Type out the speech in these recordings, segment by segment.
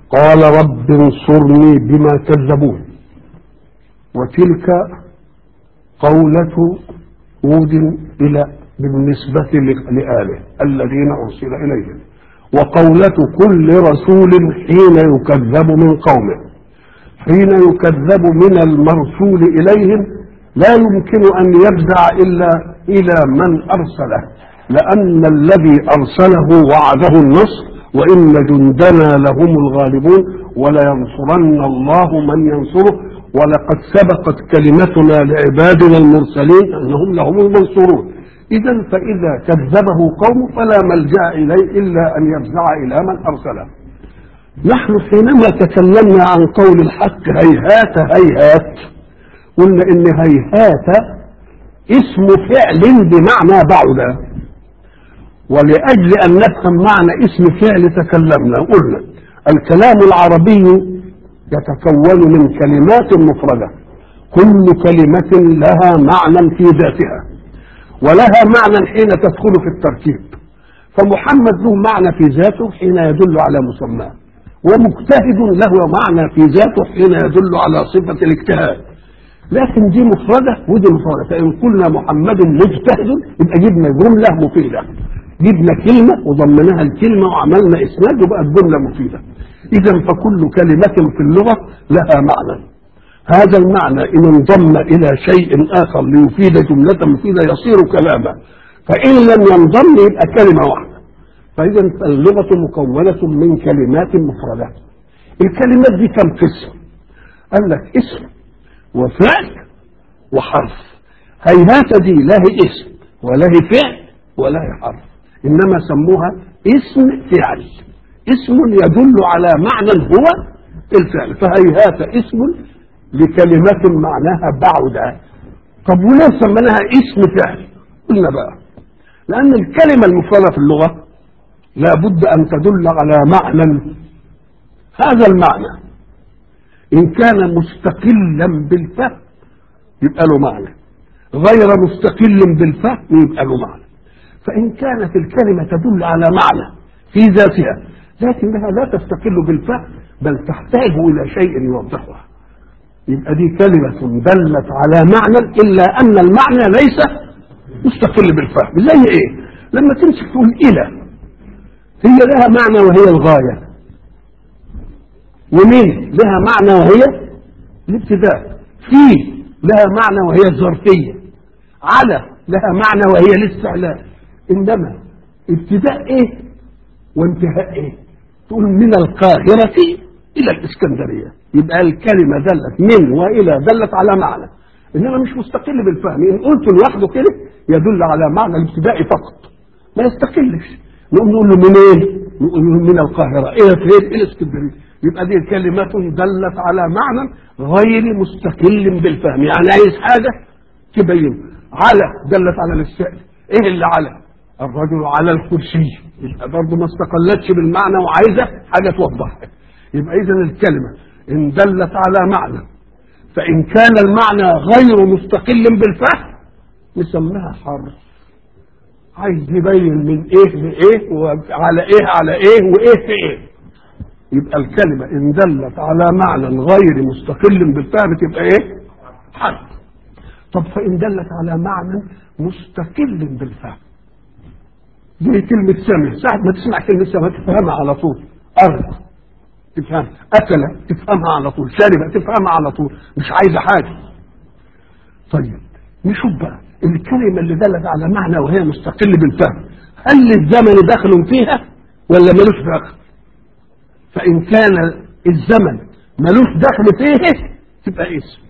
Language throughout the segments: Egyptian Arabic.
قال رب انصرني بما كذبون وتلك قولة هود إلى بالنسبة لآله الذين أرسل إليهم وقولة كل رسول حين يكذب من قومه حين يكذب من المرسول إليهم لا يمكن أن يفزع إلا إلى من أرسله لأن الذي أرسله وعده النصر وإن جندنا لهم الغالبون ولينصرن الله من ينصره ولقد سبقت كلمتنا لعبادنا المرسلين أنهم لهم المنصورون إذا فإذا كذبه قوم فلا ملجأ إليه إلا أن يفزع إلى من أرسله نحن حينما تكلمنا عن قول الحق هيهات هيهات قلنا إن هيهات اسم فعل بمعنى بعد ولأجل أن نفهم معنى اسم فعل تكلمنا قلنا الكلام العربي يتكون من كلمات مفردة كل كلمة لها معنى في ذاتها ولها معنى حين تدخل في التركيب فمحمد له معنى في ذاته حين يدل على مسماه ومجتهد له معنى في ذاته حين يدل على صفة الاجتهاد لكن دي مفردة ودي مفردة فإن قلنا محمد مجتهد يبقى جبنا جملة مفيدة جبنا كلمة وضمناها الكلمة وعملنا إسناد وبقت جملة مفيدة إذا فكل كلمة في اللغة لها معنى هذا المعنى إن انضم إلى شيء آخر ليفيد جملة مفيدة يصير كلاما فإن لم ينضم يبقى كلمة واحدة فإذا اللغة مكونة من كلمات مفردة الكلمات دي كم قسم قال لك اسم وفعل وحرف هيهات دي لا هي اسم ولا هي فعل ولا هي حرف إنما سموها اسم فعل اسم يدل على معنى هو الفعل فهيهات اسم لكلمة معناها بعد طب وليه سميناها اسم فعل قلنا بقى لأن الكلمة المفردة في اللغة لابد أن تدل على معنى هذا المعنى إن كان مستقلا بالفهم يبقى له معنى غير مستقل بالفهم يبقى له معنى فإن كانت الكلمة تدل على معنى في ذاتها لكنها لا تستقل بالفهم بل تحتاج إلى شيء يوضحها يبقى دي كلمة دلت على معنى إلا أن المعنى ليس مستقل بالفهم زي إيه لما تمسك تقول إلى هي لها معنى وهي الغاية ومن لها معنى وهي الابتداء في لها معنى وهي الظرفية على لها معنى وهي الاستعلاء إنما ابتداء إيه وانتهاء إيه تقول من القاهرة إلى الإسكندرية يبقى الكلمة دلت من وإلى دلت على معنى إنما مش مستقل بالفهم إن قلت لوحده كده يدل على معنى الابتدائي فقط ما يستقلش نقوم نقول له منين؟ نقول له من القاهرة إلى فين؟ إلى اسكندرية يبقى دي كلمات دلت على معنى غير مستقل بالفهم يعني عايز حاجة تبين على دلت على الاستقل ايه اللي على الرجل على الكرسي يبقى برضه ما استقلتش بالمعنى وعايزة حاجة توضحها يبقى إذا الكلمة إن دلت على معنى فإن كان المعنى غير مستقل بالفهم نسميها حرف عايز يبين من ايه لايه وعلى ايه على ايه وايه في ايه يبقى الكلمة إن دلت على معنى غير مستقل بالفهم تبقى إيه؟ حرف. طب فإن دلت على معنى مستقل بالفهم. زي كلمة سمع، ساعة ما تسمع كلمة سمع تفهمها على طول. أرض تفهم، أكل تفهمها على طول، شرب تفهمها على طول، مش عايزة حاجة. طيب نشوف بقى الكلمة اللي دلت على معنى وهي مستقل بالفهم، هل الزمن داخل فيها ولا ملوش داخل؟ فإن كان الزمن ملوش دخل فيه تبقى اسم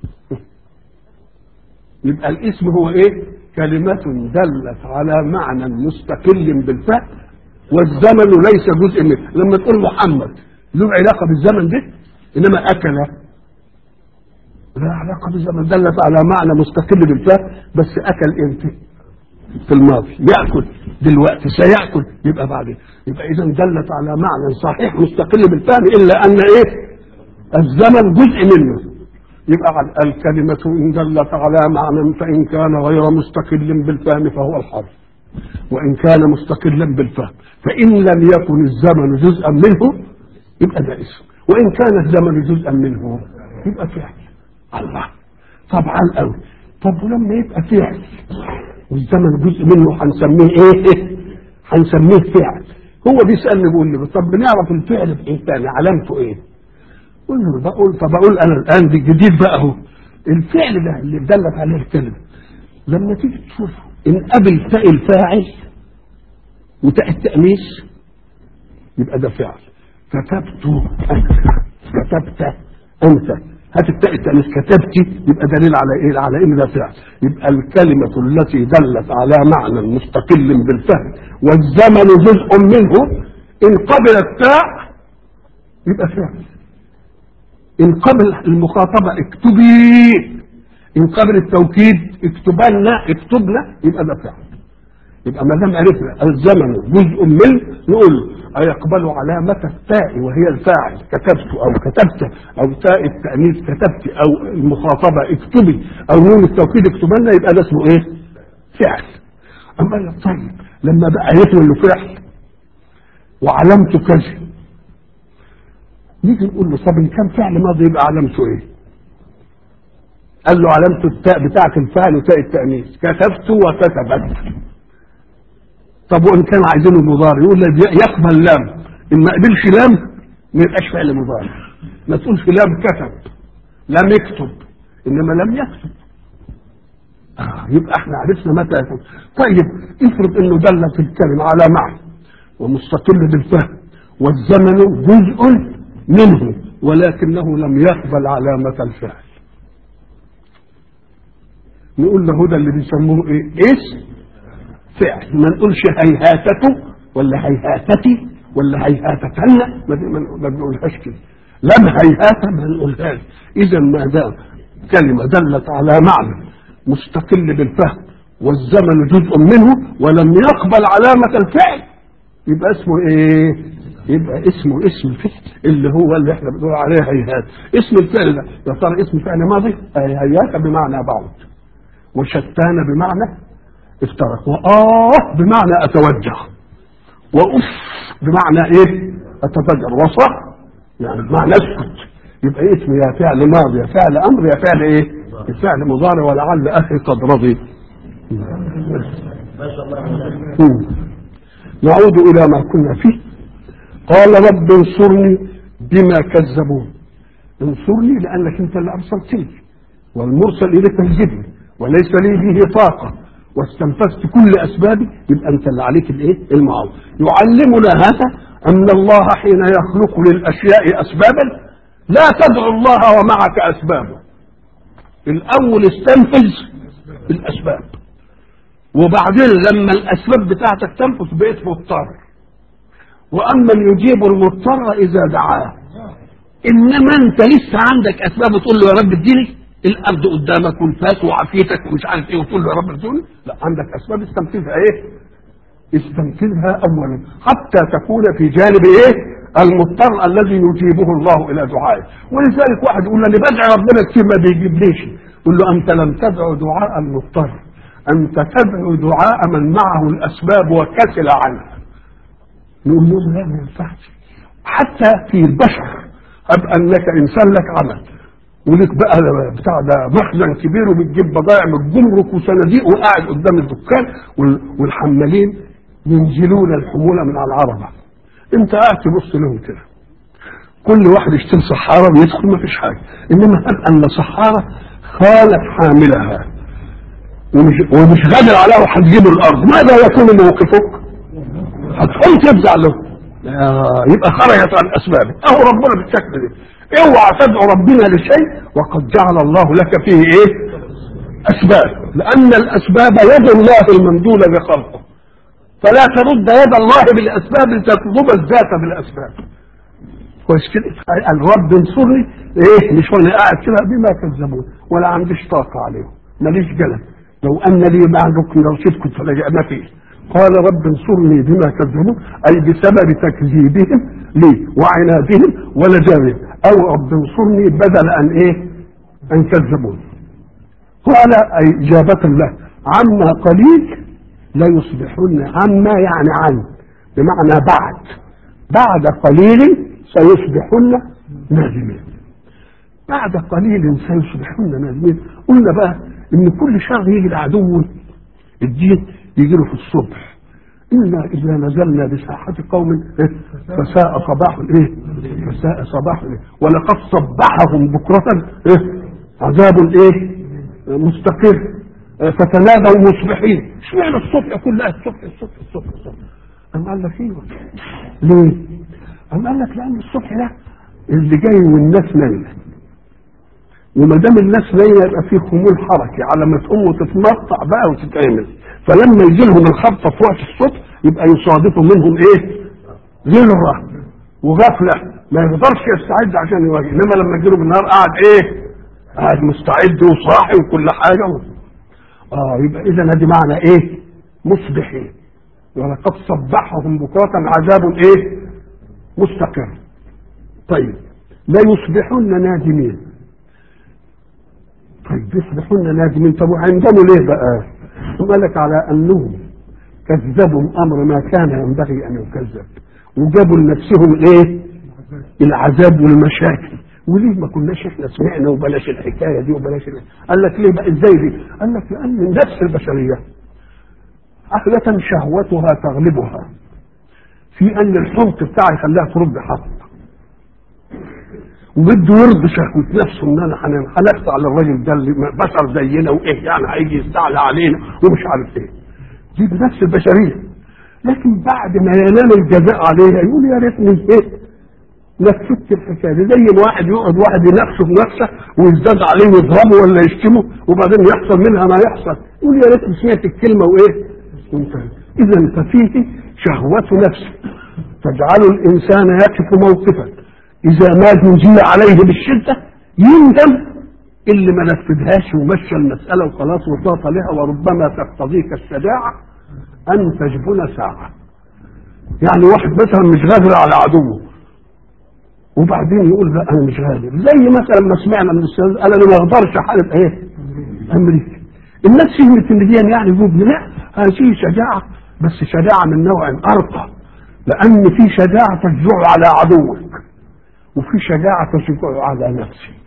يبقى الاسم هو ايه كلمة دلت على معنى مستقل بالفهم والزمن ليس جزء منه لما تقول محمد له علاقة بالزمن ده انما اكل لا علاقة بالزمن دلت على معنى مستقل بالفهم بس اكل امتى في الماضي ياكل دلوقتي سياكل يبقى بعدين يبقى اذا دلت على معنى صحيح مستقل بالفهم الا ان ايه الزمن جزء منه يبقى الكلمة إن دلت على معنى فإن كان غير مستقل بالفهم فهو الحرف وإن كان مستقلا بالفهم فإن لم يكن الزمن جزءا منه يبقى ده اسم وان كان الزمن جزءا منه يبقى فعل الله طبعا قوي طب ولما يبقى فعل والزمن جزء منه هنسميه ايه هنسميه فعل هو بيسالني بيقول لي طب بنعرف الفعل بايه تاني علامته ايه قول له بقول فبقول انا الان دي جديد بقى اهو الفعل ده اللي دلت عليه الكلمه لما تيجي تشوف ان قبل تاء الفاعل وتاء التانيث يبقى ده فعل كتبت انت كتبت انت هات التاء التانيث كتبت يبقى دليل على ايه على ان ده فعل يبقى الكلمه التي دلت على معنى مستقل بالفهم والزمن جزء منه ان قبل التاء يبقى فعل ان قبل المخاطبه اكتبي ان قبل التوكيد اكتبنا اكتبنا يبقى ده فعل يبقى ما دام عرفنا الزمن جزء منه نقول أيقبل علامة التاء وهي الفاعل كتبت أو كتبت أو تاء التأنيث كتبت أو المخاطبة اكتبي أو نون التوكيد اكتبنا يبقى ده اسمه إيه؟ فعل أما لا طيب لما بقى عرفنا إنه فعل وعلامته كذا نيجي نقول له طب إن كان فعل ماضي يبقى علامته إيه؟ قال له علامته التاء بتاعت الفعل وتاء التأنيث كتبت وكتبت طب وان كان عايزينه مضارع يقول لك يقبل لام ان ما قبلش لام ما يبقاش فعل مضارع ما تقولش لام كتب لم يكتب انما لم يكتب آه يبقى احنا عرفنا متى يكون طيب افرض انه دلت الكلمه على معنى ومستقل بالفهم والزمن جزء منه ولكنه لم يقبل علامة الفعل نقول له ده اللي بيسموه ايه اسم فعل ما نقولش هيهاتته ولا هيهاتتي ولا هيهاتتن ما بنقولهاش كده لم هيهات ما نقولهاش اذا ما دام كلمه دلت على معنى مستقل بالفهم والزمن جزء منه ولم يقبل علامه الفعل يبقى اسمه ايه يبقى اسمه اسم الفعل اللي هو اللي احنا بنقول عليه هيهات اسم الفعل ده يا ترى اسم فعل ماضي هيهات بمعنى بعد وشتان بمعنى افترق وآه بمعنى أتوجه وأف بمعنى إيه أتفجر وصح يعني بمعنى اسكت يبقى اسم يا فعل ماضي يا فعل أمر يا فعل إيه فعل مضارع ولعل أخي قد رضي نعود إلى ما كنا فيه قال رب انصرني بما كذبون انصرني لأنك أنت اللي أرسلتني والمرسل إليك الجبن وليس لي به طاقة واستنفذت كل اسبابي يبقى انت اللي عليك الايه؟ المعاون. يعلمنا هذا ان الله حين يخلق للاشياء اسبابا لا تدعو الله ومعك اسبابه. الاول استنفذ الاسباب. وبعدين لما الاسباب بتاعتك تنفذ بقيت مضطر. واما يجيب المضطر اذا دعاه. انما انت لسه عندك اسباب تقول له يا رب اديني الارض قدامك والفاس وعافيتك ومش عارف ايه وتقول له يا رب ارزقني لا عندك اسباب استنفذها ايه؟ استنفذها اولا حتى تكون في جانب ايه؟ المضطر الذي يجيبه الله الى دعائه ولذلك واحد يقول انا بدعي ربنا كتير ما بيجيبليش يقول له انت لم تدعو دعاء المضطر انت تدعو دعاء من معه الاسباب وكسل عنها نقول له لا ما ينفعش حتى في البشر اب انك انسان لك عمل ولك بقى بتاع ده مخزن كبير وبتجيب بضائع من الجمرك وصناديق وقاعد قدام الدكان والحمالين ينزلون الحمولة من على العربة انت قاعد تبص لهم كده كل واحد يشتري صحارة ويدخل ما فيش حاجة انما هب ان صحارة خالت حاملها ومش, ومش غادر عليها وهتجيب الارض ماذا يكون موقفك؟ هتقوم تفزع له يبقى خرجت عن اسبابه اهو ربنا بالشكل ده اوعى تدعو ربنا لشيء وقد جعل الله لك فيه ايه اسباب لان الاسباب يد الله الممدوده بخلقه فلا ترد يد الله بالاسباب لتطلب الذات بالاسباب كويس كده الرب انصرني ايه مش وانا قاعد كده بما كذبون ولا عنديش طاقه عليهم ماليش جلد لو ان لي بعدك لو شئت كنت ما فيه قال رب انصرني بما كذبون اي بسبب تكذيبهم لي وعنادهم ولجامهم او رب انصرني بدل ان ايه ان كذبون قال اي اجابه له عما قليل لا يصبحن عما يعني عن بمعنى بعد بعد قليل سيصبحن نادمين بعد قليل سيصبحن نادمين قلنا بقى ان كل شر يجي لعدو الدين يجي له في الصبح إنا إذا نزلنا بساحة قوم فساء صباح الإيه؟ فساء صباح الإيه؟ ولقد صبحهم بكرة إيه؟ عذاب الإيه؟ مستقر فتنادوا مصبحين اشمعنى الصبح كلها الصبح الصبح الصبح الصبح أم قال لك ايوه ليه؟ أم قال لك لأن الصبح ده اللي جاي والناس نايمة وما دام الناس نايمة يبقى في خمول حركي على ما تقوم وتتمطع بقى وتتعمل فلما يجي لهم الخبطة في وقت الصبح يبقى يصادفوا منهم ايه؟ غلرة وغفلة ما يقدرش يستعد عشان يواجه انما لما يجي له بالنهار قاعد ايه؟ قاعد مستعد وصاحي وكل حاجة و... اه يبقى اذا ادي معنى ايه؟ مصبحين ولقد صبحهم بكرة عذاب ايه؟ مستقر طيب لا يصبحن نادمين طيب يصبحن نادمين طب وعندهم ليه بقى؟ ثم لك على انهم كذبوا امر ما كان ينبغي ان يكذب وجابوا لنفسهم الايه؟ العذاب والمشاكل وليه ما كناش احنا سمعنا وبلاش الحكايه دي وبلاش ال... قال لك ليه بقى ازاي دي؟ قال لك لان النفس البشريه عادة شهوتها تغلبها في ان الحمق بتاعي يخليها ترد حق وبده يرضي شهوة نفسه ان انا هنقطع للراجل ده اللي بشر زينا وايه يعني هيجي يستعلى علينا ومش عارف ايه دي بنفس البشريه لكن بعد ما ينال الجزاء عليها يقول يا ريتني ايه نفذت الحكايه دي زي ما واحد يقعد واحد ينافسه في نفسه ويزداد عليه ويضربه ولا يشتمه وبعدين يحصل منها ما يحصل يقول يا ريتني سمعت الكلمه وايه وانتهت اذا ففيه شهوه نفسه تجعل الانسان يقف موقفا اذا ما نزل عليه بالشده يندم اللي ما نفذهاش ومشى المساله وخلاص وطاط لها وربما تقتضيك الشجاعه ان تجبن ساعه يعني واحد مثلا مش غادر على عدوه وبعدين يقول لا انا مش غادر زي مثلا ما سمعنا من الاستاذ قال انا ما اقدرش احارب ايه امريكا الناس فهمت ان دي يعني يقول لا هذه شجاعه بس شجاعه من نوع ارقى لان في شجاعه تشجع على عدوك وفي شجاعه تشجع على نفسك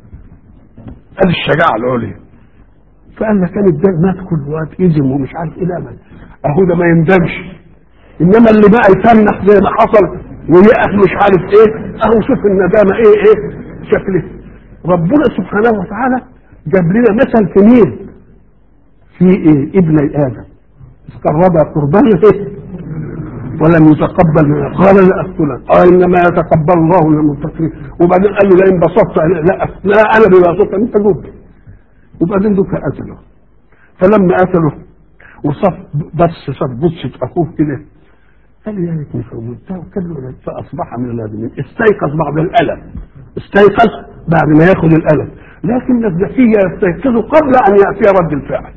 هذه الشجاعه العليا فقال لك انا ازاي مات كل وقت يزم ومش عارف ايه لا اهو ده ما يندمش انما اللي بقى يتنح زي ما حصل ويقف مش عارف ايه اهو شوف الندامه ايه ايه شكله ربنا سبحانه وتعالى جاب لنا مثل في مين في ايه ابني ادم قربا قربانا ايه ولم يتقبل منه قال لا اقتلك قال انما يتقبل الله من المتقين وبعدين قال له لئن بسطت لا لا انا ببسطت انت جب وبعدين دوك قتله فلما قتله وصف بس صف بصة اخوه كده قال يا ريتني فوتها وكله فاصبح من النادمين استيقظ بعد الالم استيقظ بعد ما ياخذ الالم لكن الذكي يستيقظ قبل ان ياتي رد الفعل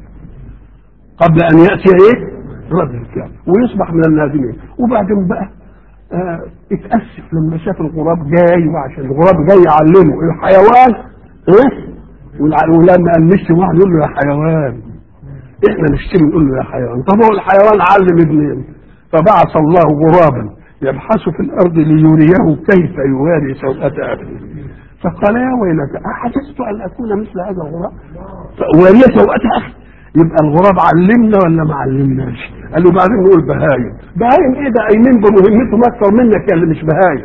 قبل ان ياتي ايه؟ رد الفعل ويصبح من النادمين وبعدين بقى آه اتاسف لما شاف الغراب جاي وعشان الغراب جاي يعلمه الحيوان ايه؟ ولما قال نشتم واحد يقول له يا حيوان احنا نشتم نقول له يا حيوان طب هو الحيوان علم ابنين فبعث الله غرابا يبحث في الارض ليريه كيف يواري سوءة اخيه فقال يا ويلك احسست ان اكون مثل هذا الغراب واري سوءة اخي يبقى الغراب علمنا ولا ما علمناش قال له بعدين نقول بهايم بهايم ايه ده قايمين بمهمتهم اكثر منك يا اللي مش بهايم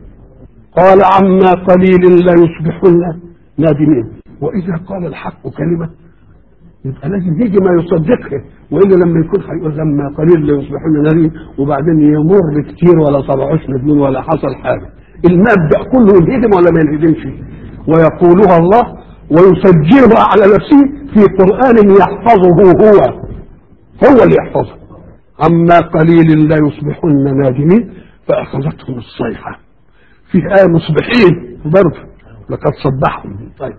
قال عما قليل لا يصبحن نادمين واذا قال الحق كلمه يبقى لازم يجي ما يصدقها والا لما يكون هيقول لما قليل لا يصبحون نادمين وبعدين يمر كتير ولا طلعوش ندمين ولا حصل حاجه المبدا كله ينهدم ولا ما ينهدمش ويقولها الله ويسجلها على نفسه في قران يحفظه هو هو اللي يحفظه عما قليل لا يصبحون نادمين فاخذتهم الصيحه في آية مصبحين برضه لقد صبحهم طيب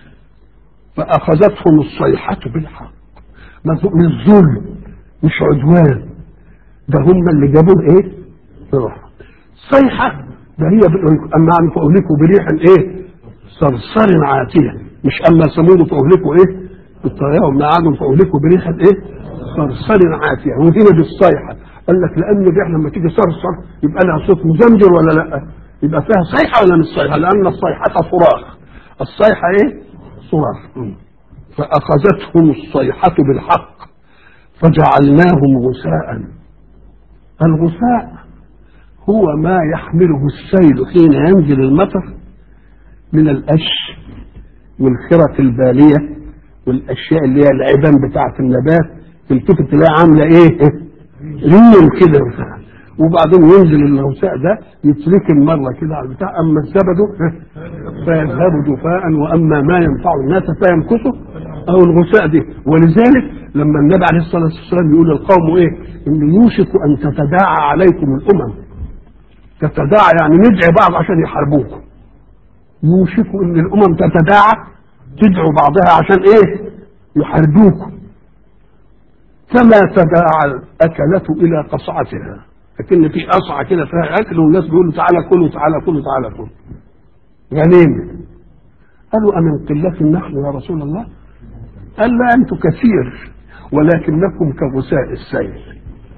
فأخذتهم الصيحة بالحق مش ظلم مش عدوان ده هم اللي جابوه ايه؟ روح صيحة ده هي أما عن فأهلكوا بريح ايه؟ صرصر عاتية مش أما ثمود فأهلكوا ايه؟ بالطريقة وما عادوا فأهلكوا بريح ايه؟ صرصر عاتية وهنا بالصيحة قال لك لأن الريح لما تيجي صرصر يبقى لها صوت مزمجر ولا لأ؟ يبقى فيها صيحة ولا مش صيحة لأن الصيحة صراخ الصيحة إيه صراخ فأخذتهم الصيحة بالحق فجعلناهم غثاء الغثاء هو ما يحمله السيل حين ينزل المطر من القش والخرق البالية والأشياء اللي هي العبان بتاعة النبات تلتفت تلاقيها عاملة إيه؟ ريم كده وبعدين ينزل الغثاء ده يتركن مرة كده على البتاع أما الزبد فيذهب جفاء وأما ما ينفع الناس فيمكثه أو الغثاء دي ولذلك لما النبي عليه الصلاة والسلام يقول للقوم إيه؟ إن يوشك أن تتداعى عليكم الأمم تتداعى يعني ندعي بعض عشان يحاربوكم يوشك ان الامم تتداعى تدعو بعضها عشان ايه يحاربوكم كما تداعى الاكلة الى قصعتها لكن في قصعة كده فيها اكل والناس بيقولوا تعالى كلوا تعالى كلوا تعالى كلوا غنيمة قالوا أمن قلة نحن يا رسول الله قال لا أنتم كثير ولكنكم كغثاء السيل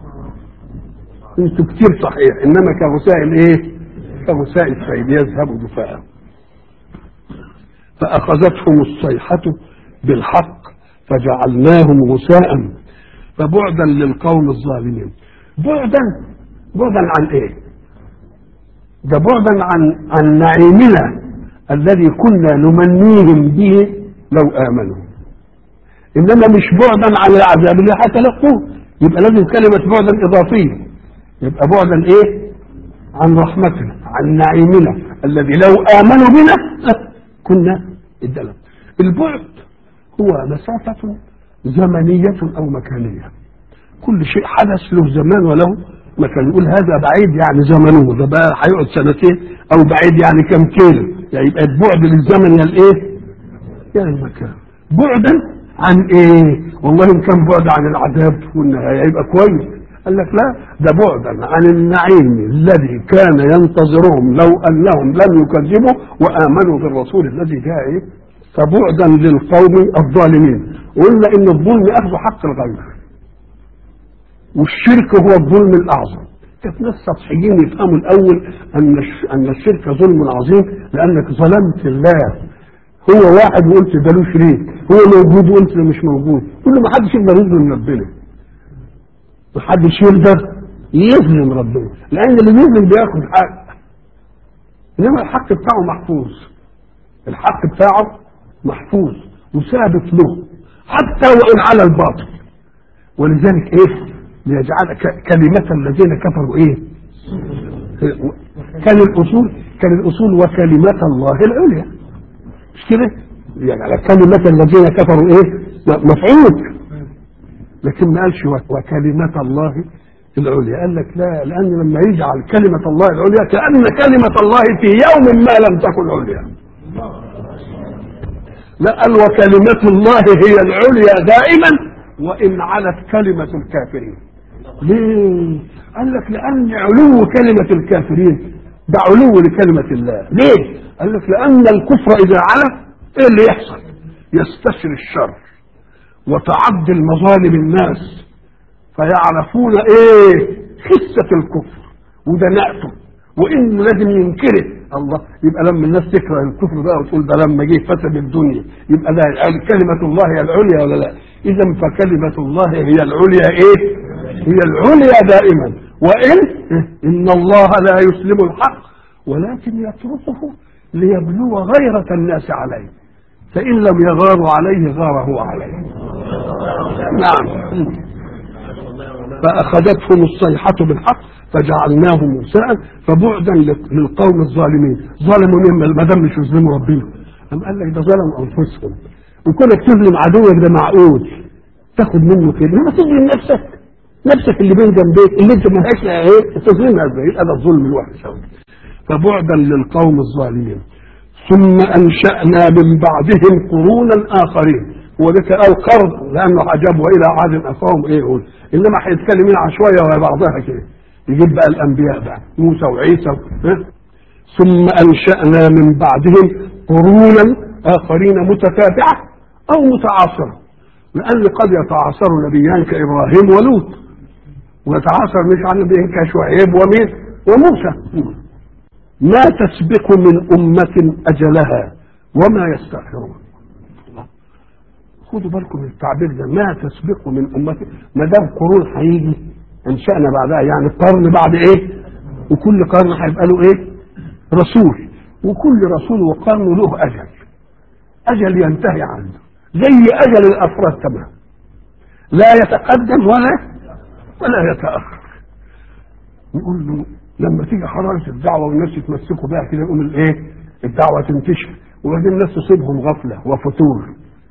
انتوا كتير صحيح انما كغثاء الايه كغثاء السيل يذهب دفاعا فاخذتهم الصيحه بالحق فجعلناهم غثاء فبعدا للقوم الظالمين بعدا بعدا عن ايه ده بعدا عن عن نعيمنا الذي كنا نمنيهم به لو امنوا انما مش بعدا عن العذاب اللي هتلقوه يبقى لازم كلمه بعدا اضافيه يبقى بعدا ايه عن رحمتنا عن نعيمنا الذي لو امنوا بنا كنا ادلم البعد هو مسافة زمنية أو مكانية كل شيء حدث له زمان وله مكان نقول هذا بعيد يعني زمنه ده بقى هيقعد سنتين أو بعيد يعني كم كيلو يعني يبقى البعد للزمن يا الايه؟ يا المكان بعدا عن ايه؟ والله ان كان بعد عن العذاب والنهايه يبقى كويس قال لك لا ده بعدا عن النعيم الذي كان ينتظرهم لو انهم لم يكذبوا وامنوا بالرسول الذي جاء ايه؟ فبعدا للقوم الظالمين قلنا ان الظلم اخذ حق الغير والشرك هو الظلم الاعظم كانت ناس سطحيين يفهموا الاول ان ان الشرك ظلم عظيم لانك ظلمت الله هو واحد وقلت ده له شريك هو موجود وقلت ده مش موجود كل ما حدش يقدر يظلم ربنا محدش يقدر يظلم ربنا لان اللي بيظلم بياخد حق انما الحق بتاعه محفوظ الحق بتاعه محفوظ وثابت له حتى وان على الباطل ولذلك ايه ليجعل كلمة الذين كفروا ايه كان الاصول كان الاصول وكلمة الله العليا مش كده يعني كلمة الذين كفروا ايه مفعول لكن ما قالش وكلمة الله العليا قال لك لا لأن لما يجعل كلمة الله العليا كأن كلمة الله في يوم ما لم تكن عليا لا قال وكلمة الله هي العليا دائما وإن علت كلمة الكافرين ليه؟ قال لك لأن علو كلمة الكافرين ده علو لكلمة الله ليه؟ قال لك لأن الكفر إذا على إيه اللي يحصل؟ يستشري الشر وتعدي المظالم الناس فيعرفون ايه خسة الكفر ودناءته وانه لازم ينكره الله يبقى لما الناس تكره الكفر بقى وتقول ده لما جه فسد الدنيا يبقى ده كلمة الله هي العليا ولا لا؟ إذا فكلمة الله هي العليا ايه؟ هي العليا دائما وإن إن الله لا يسلم الحق ولكن يتركه ليبلو غيرة الناس عليه فإن لم يغاروا عليه غار هو عليه نعم فأخذتهم الصيحة بالحق فجعلناهم مساء فبعدا للقوم الظالمين ظلموا مين ما دام مش يظلموا ربنا أم قال لك ده ظلموا أنفسهم وكونك تظلم عدوك ده معقول تاخد منه كده ما تظلم نفسك نفسك اللي بين جنبيك اللي انت ملهاش ايه تظلمها ازاي يبقى ده الظلم الوحش فبعدا للقوم الظالمين ثم انشانا من بعدهم قرونا اخرين وذلك قال قرن لانه عجب والى عاد اخاهم ايه يقول انما هيتكلم عن شويه وهي بعضها كده يجيب بقى الانبياء بقى موسى وعيسى ها؟ ثم انشانا من بعدهم قرونا اخرين متتابعه او متعاصره لان قد يتعاصر نبيان كابراهيم ولوط ويتعاصر مش عن نبيين كشعيب ومين وموسى ما تسبق من أمة أجلها وما يستأخرون الله. خدوا بالكم من التعبير ده ما تسبق من أمة ما دام قرون هيجي أنشأنا بعدها يعني قرن بعد إيه وكل قرن هيبقى له إيه رسول وكل رسول وقرن له أجل أجل ينتهي عنه زي أجل الأفراد تمام لا يتقدم ولا ولا يتأخر نقول له لما تيجي حرارة الدعوة والناس يتمسكوا بها كده يقوم الايه؟ الدعوة تنتشر وبعدين الناس تصيبهم غفلة وفتور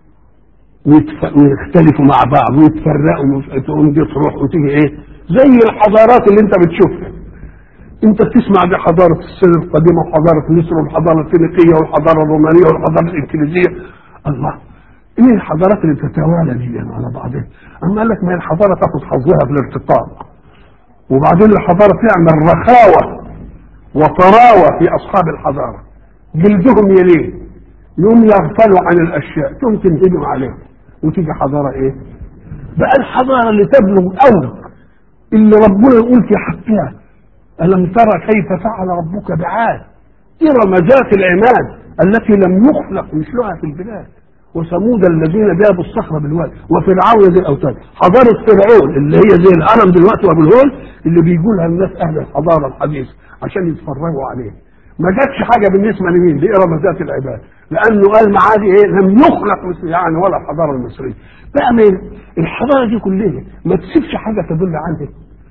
ويتف... ويختلفوا مع بعض ويتفرقوا تقوم دي تروح وتيجي ايه؟ زي الحضارات اللي انت بتشوفها انت بتسمع دي حضارة السنة القديمة وحضارة مصر والحضارة الفينيقية والحضارة الرومانية والحضارة الإنجليزية الله ايه الحضارات اللي بتتوالى دي يعني على بعضها اما قال لك ما هي الحضارة تاخد حظها في الارتقاء وبعدين الحضارة تعمل رخاوة وطراوة في أصحاب الحضارة جلدهم يلين يوم يغفلوا عن الأشياء ثم تنهدم عليهم وتيجي حضارة إيه؟ بقى الحضارة اللي تبلغ أول اللي ربنا يقول في حقها ألم ترى كيف فعل ربك بعاد إرم ذات العماد التي لم يخلق مثلها في البلاد وثمود الذين جابوا الصخر بالواد وفرعون ذي الاوتاد حضاره فرعون اللي هي زي الهرم دلوقتي وابو الهول اللي بيجوا لها الناس اهل الحضاره الحديثه عشان يتفرجوا عليه ما جاتش حاجه بالنسبه لمين لارم ذات العباد لانه قال معادي ايه لم يخلق مثل يعني ولا الحضاره المصريه بقى من الحضاره دي كلها ما تسيبش حاجه تدل عنها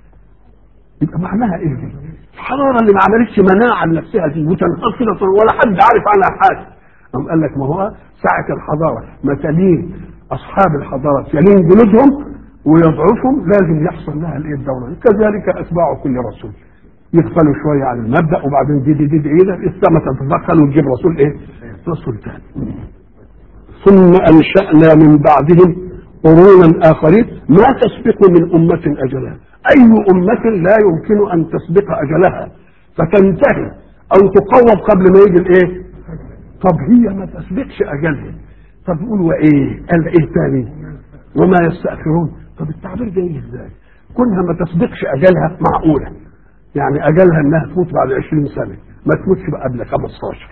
يبقى معناها ايه دي؟ الحضاره اللي ما عملتش مناعه لنفسها دي وتنحصر ولا حد عارف عنها حاجه قام قال لك ما هو ساعة الحضارة مثالين أصحاب الحضارة يلين جلودهم ويضعفهم لازم يحصل لها الايه الدورة كذلك أتباع كل رسول يغفلوا شوية عن المبدأ وبعدين دي دي دي, دي إيه السماء تتدخل وتجيب رسول إيه؟ رسول ثاني ثم أنشأنا من بعدهم قرونا آخرين ما تسبق من أمة أجلها أي أمة لا يمكن أن تسبق أجلها فتنتهي أو تقوض قبل ما يجي الإيه؟ طب هي ما تسبقش اجلها طب يقول وايه قال ايه تاني وما يستاخرون طب التعبير ده ايه ازاي كونها ما تسبقش اجلها معقوله يعني اجلها انها تموت بعد 20 سنه ما تموتش بقى قبل 15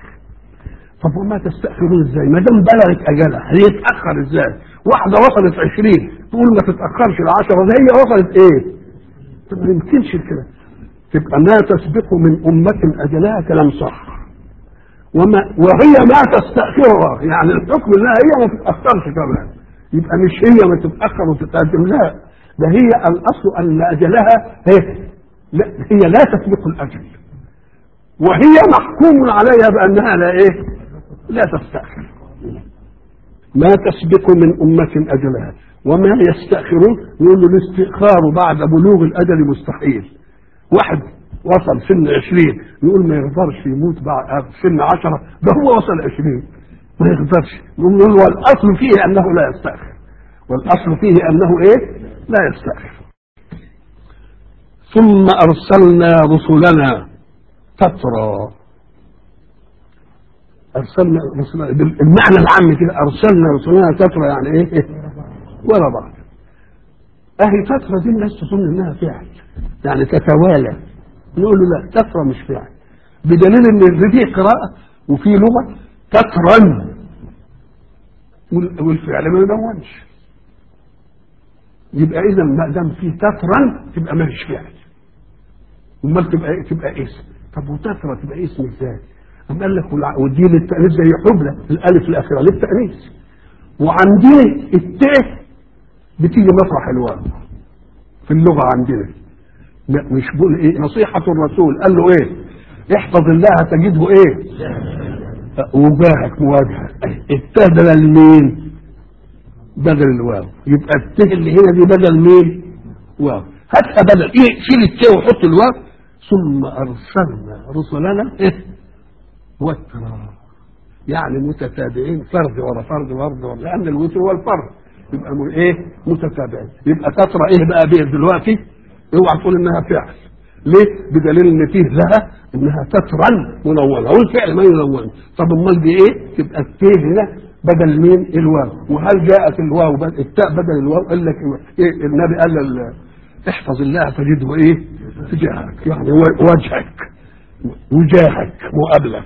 طب وما تستاخرون ازاي ما دام بلغت اجلها هيتاخر ازاي واحده وصلت 20 تقول ما تتاخرش ل 10 ده هي وصلت ايه طب ما يمكنش كده تبقى ما تسبق من امه اجلها كلام صح وما وهي ما تستأخرها يعني الحكم انها هي ما تتأخرش كمان يبقى مش هي ما تتأخر وتتقدم لا ده هي الأصل أن أجلها هي لا هي لا تسبق الأجل وهي محكوم عليها بأنها لا إيه لا تستأخر ما تسبق من أمة أجلها وما يستأخرون يقول له الاستئخار بعد بلوغ الأجل مستحيل واحد وصل سن عشرين يقول ما يقدرش يموت بعد سن عشرة ده هو وصل عشرين ما يقدرش نقول له والأصل فيه أنه لا يستأخر والأصل فيه أنه إيه لا يستأخر ثم أرسلنا رسلنا تترى أرسلنا رسلنا المعنى العام كده أرسلنا رسلنا تترى يعني إيه ورا بعض أهي تترى دي الناس تظن إنها فعل يعني تتوالى نقول له لا تترى مش فعل بدليل ان في قراءة وفي لغة تترن والفعل ما يدونش يبقى اذا ما دام في تترن تبقى ما فيش فعل امال تبقى إيه؟ تبقى اسم طب وتترى تبقى اسم ازاي؟ أم قال لك ودي للتأنيث زي حبلى الألف الأخيرة للتأنيث وعندنا التاء بتيجي مطرح الواو في اللغة عندنا لا مش بقول ايه نصيحة الرسول قال له ايه احفظ الله تجده ايه وجاهك مواجهة التاء بدل مين بدل الواو يبقى التاء اللي هنا دي بدل مين واو هاتها بدل ايه شيل التاء وحط الواو ثم ارسلنا رسلنا ايه وترى يعني متتابعين فرد ورا فرد فرد ورا لان الوتر هو الفرد يبقى ايه متتابعين يبقى تترى ايه بقى بيه دلوقتي اوعى تقول انها فعل ليه بدليل ان فيه لها انها تترن منونه والفعل ما ينون طب امال دي ايه تبقى التاء هنا بدل مين الواو وهل جاءت الواو بد... التاء بدل الواو قال لك إيه النبي قال ال... احفظ الله تجده ايه تجاهك يعني وجهك وجاهك مقابلك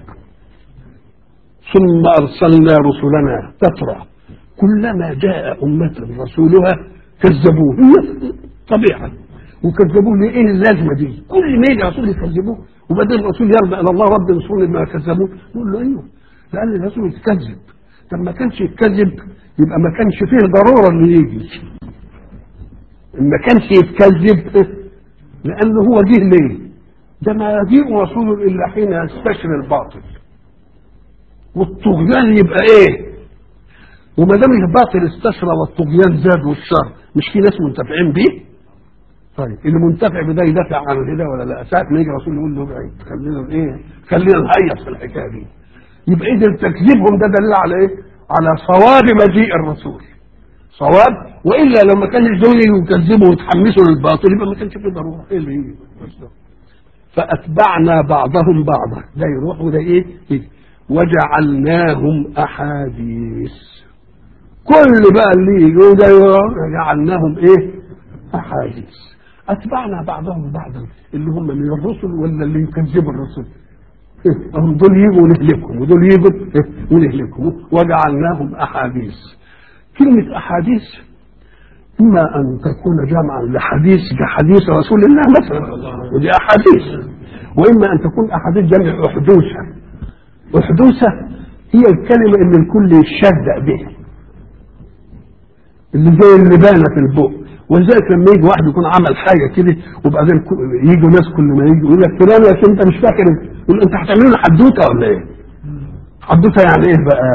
ثم أرسلنا رسلنا تترى كلما جاء أمة رسولها كذبوه هي طبيعة وكذبوه ليه ايه اللازمه دي؟ كل ما يجي رسول يكذبوه وبعدين الرسول يرضى الى الله رب انصرني بما كذبوه يقول له ايوه لان الرسول يتكذب طب ما كانش يتكذب يبقى ما كانش فيه ضروره انه يجي ما كانش يتكذب لانه هو جه ليه؟ ده ما يجيء رسول الا حين يستشري الباطل والطغيان يبقى ايه؟ وما دام الباطل استشرى والطغيان زاد والشر مش في ناس منتفعين بيه؟ طيب اللي منتفع بده يدافع عن الهدى ولا لا؟ ساعة ما يجي رسول يقول له ابعد خلينا ايه؟ خلينا نهيص في الحكايه دي. يبقى اذا تكذيبهم ده دليل على ايه؟ على صواب مجيء الرسول. صواب والا لو ما كانش دول يكذبوا ويتحمسوا للباطل يبقى ما كانش في ضروره ايه اللي يجي؟ فاتبعنا بعضهم بعضا ده يروح وده ايه؟ يجي. وجعلناهم احاديث كل بقى اللي يجي وده جعلناهم ايه؟ احاديث اتبعنا بعضهم بعضا اللي هم من الرسل ولا اللي يكذبوا الرسل هم دول يجوا ونهلكهم ودول يجوا ونهلكهم وجعلناهم احاديث كلمة احاديث اما ان تكون جمعا لحديث كحديث رسول الله مثلا ودي احاديث واما ان تكون احاديث جمع احدوثة احدوثة هي الكلمة اللي الكل يشدق بها اللي زي اللبانة في البق ولذلك لما يجي واحد يكون عمل حاجه كده وبعدين يجوا ناس كل ما يجوا يقول لك فلان يا أخي انت مش فاكر يقول انت هتعمل لنا حدوته ولا ايه؟ حدوته يعني ايه بقى؟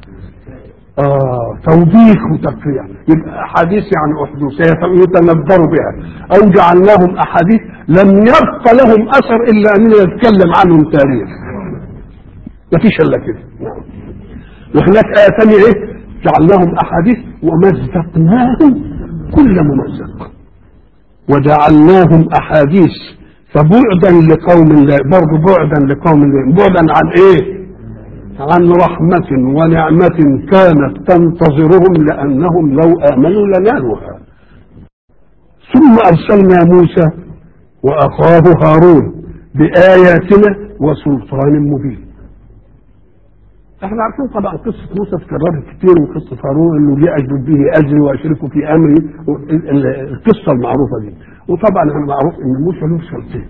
اه توبيخ وتقريع يبقى احاديث يعني احدوث يتندروا بها او جعلناهم احاديث لم يبق لهم اثر الا اننا نتكلم عنهم تاريخ ما فيش الا كده نعم وهناك ايه ثانيه ايه؟ جعلناهم احاديث ومزقناهم كل ممزق وجعلناهم احاديث فبعدا لقوم لا برضه بعدا لقوم لا بعدا عن ايه عن رحمة ونعمة كانت تنتظرهم لأنهم لو آمنوا لنالوها ثم أرسلنا موسى وأخاه هارون بآياتنا وسلطان مبين احنا عارفين طبعا قصة موسى اتكررت كتير وقصة هارون انه جاء اجلب به اجري واشركه في امري القصة المعروفة دي وطبعا احنا معروف ان موسى له رسالتين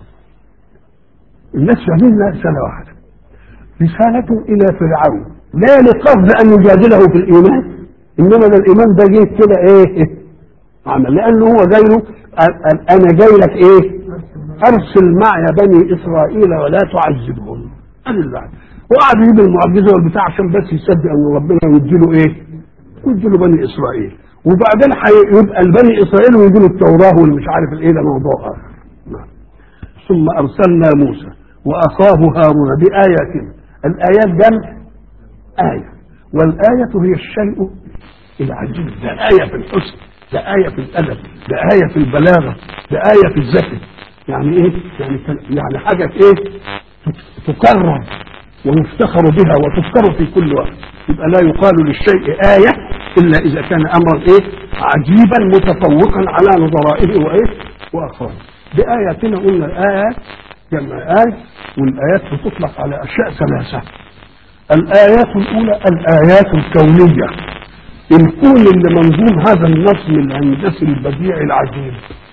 الناس فاهمين رسالة واحدة رسالة الى فرعون لا لقصد ان يجادله في الايمان انما ده الايمان ده جه كده ايه عمل لانه هو جاي له انا جاي لك ايه ارسل معي بني اسرائيل ولا تعذبهم ادي البعد وقعد يجيب المعجزه والبتاع عشان بس يصدق ان ربنا يديله ايه؟ يديله بني اسرائيل وبعدين يبقى البني اسرائيل ويجيله التوراه والمش عارف الايه ده موضوع اخر نعم. ثم ارسلنا موسى واخاه هارون باياتنا الايات جمع ايه والايه هي الشيء العجيب ده ايه في الحسن ده ايه في الادب ده ايه في البلاغه ده ايه في الذكر يعني ايه؟ يعني يعني حاجه ايه؟ تكرر ويفتخر بها وتذكر في كل وقت يبقى لا يقال للشيء آية إلا إذا كان أمرا إيه عجيبا متفوقا على نظرائه وإيه وأخباره بآياتنا قلنا الآيات جمع آية والآيات بتطلق على أشياء ثلاثة الآيات الأولى الآيات الكونية الكون اللي منظوم هذا النظم الهندسي البديع العجيب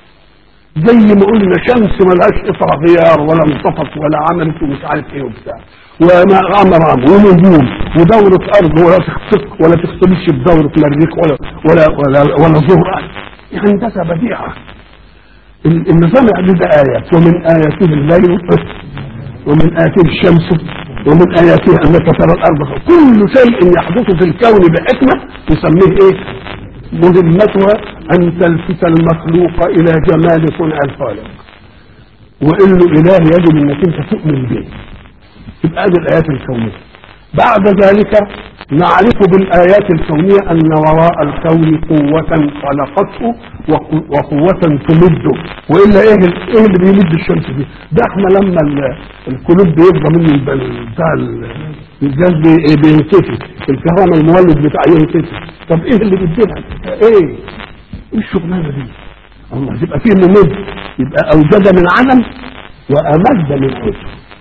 زي ما قلنا شمس ملهاش قطع غيار ولا انطفت ولا عملت ومش عارف ايه وبتاع وما امر ونجوم ودورة ارض ولا تختلف ولا تختلفش بدورة مريخ ولا ولا ولا ولا ظهر هندسة بديعة النظام العديد ده آيات ومن آياته الليل ومن آياته الشمس ومن آياته أنك ترى الأرض كل شيء يحدث في الكون بحكمة نسميه إيه؟ مهمتها أن تلفت المخلوق إلى جمال صنع الخالق وإنه إله يجب أنك أنت تؤمن به تبقى هذه الآيات الكونية بعد ذلك نعرف بالآيات الكونية أن وراء الكون قوة خلقته وقوة تمده وإلا إيه إيه اللي بيمد الشمس دي؟ ده إحنا لما القلوب بيفضى منه بتاع الجاز بينكفي الكهرباء المولد بتاع ينكفي طب إيه اللي بيديها؟ إيه؟ إيه الشغلانة دي؟ الله يبقى فيه ممد يبقى أوجد من عدم وأمد من عدم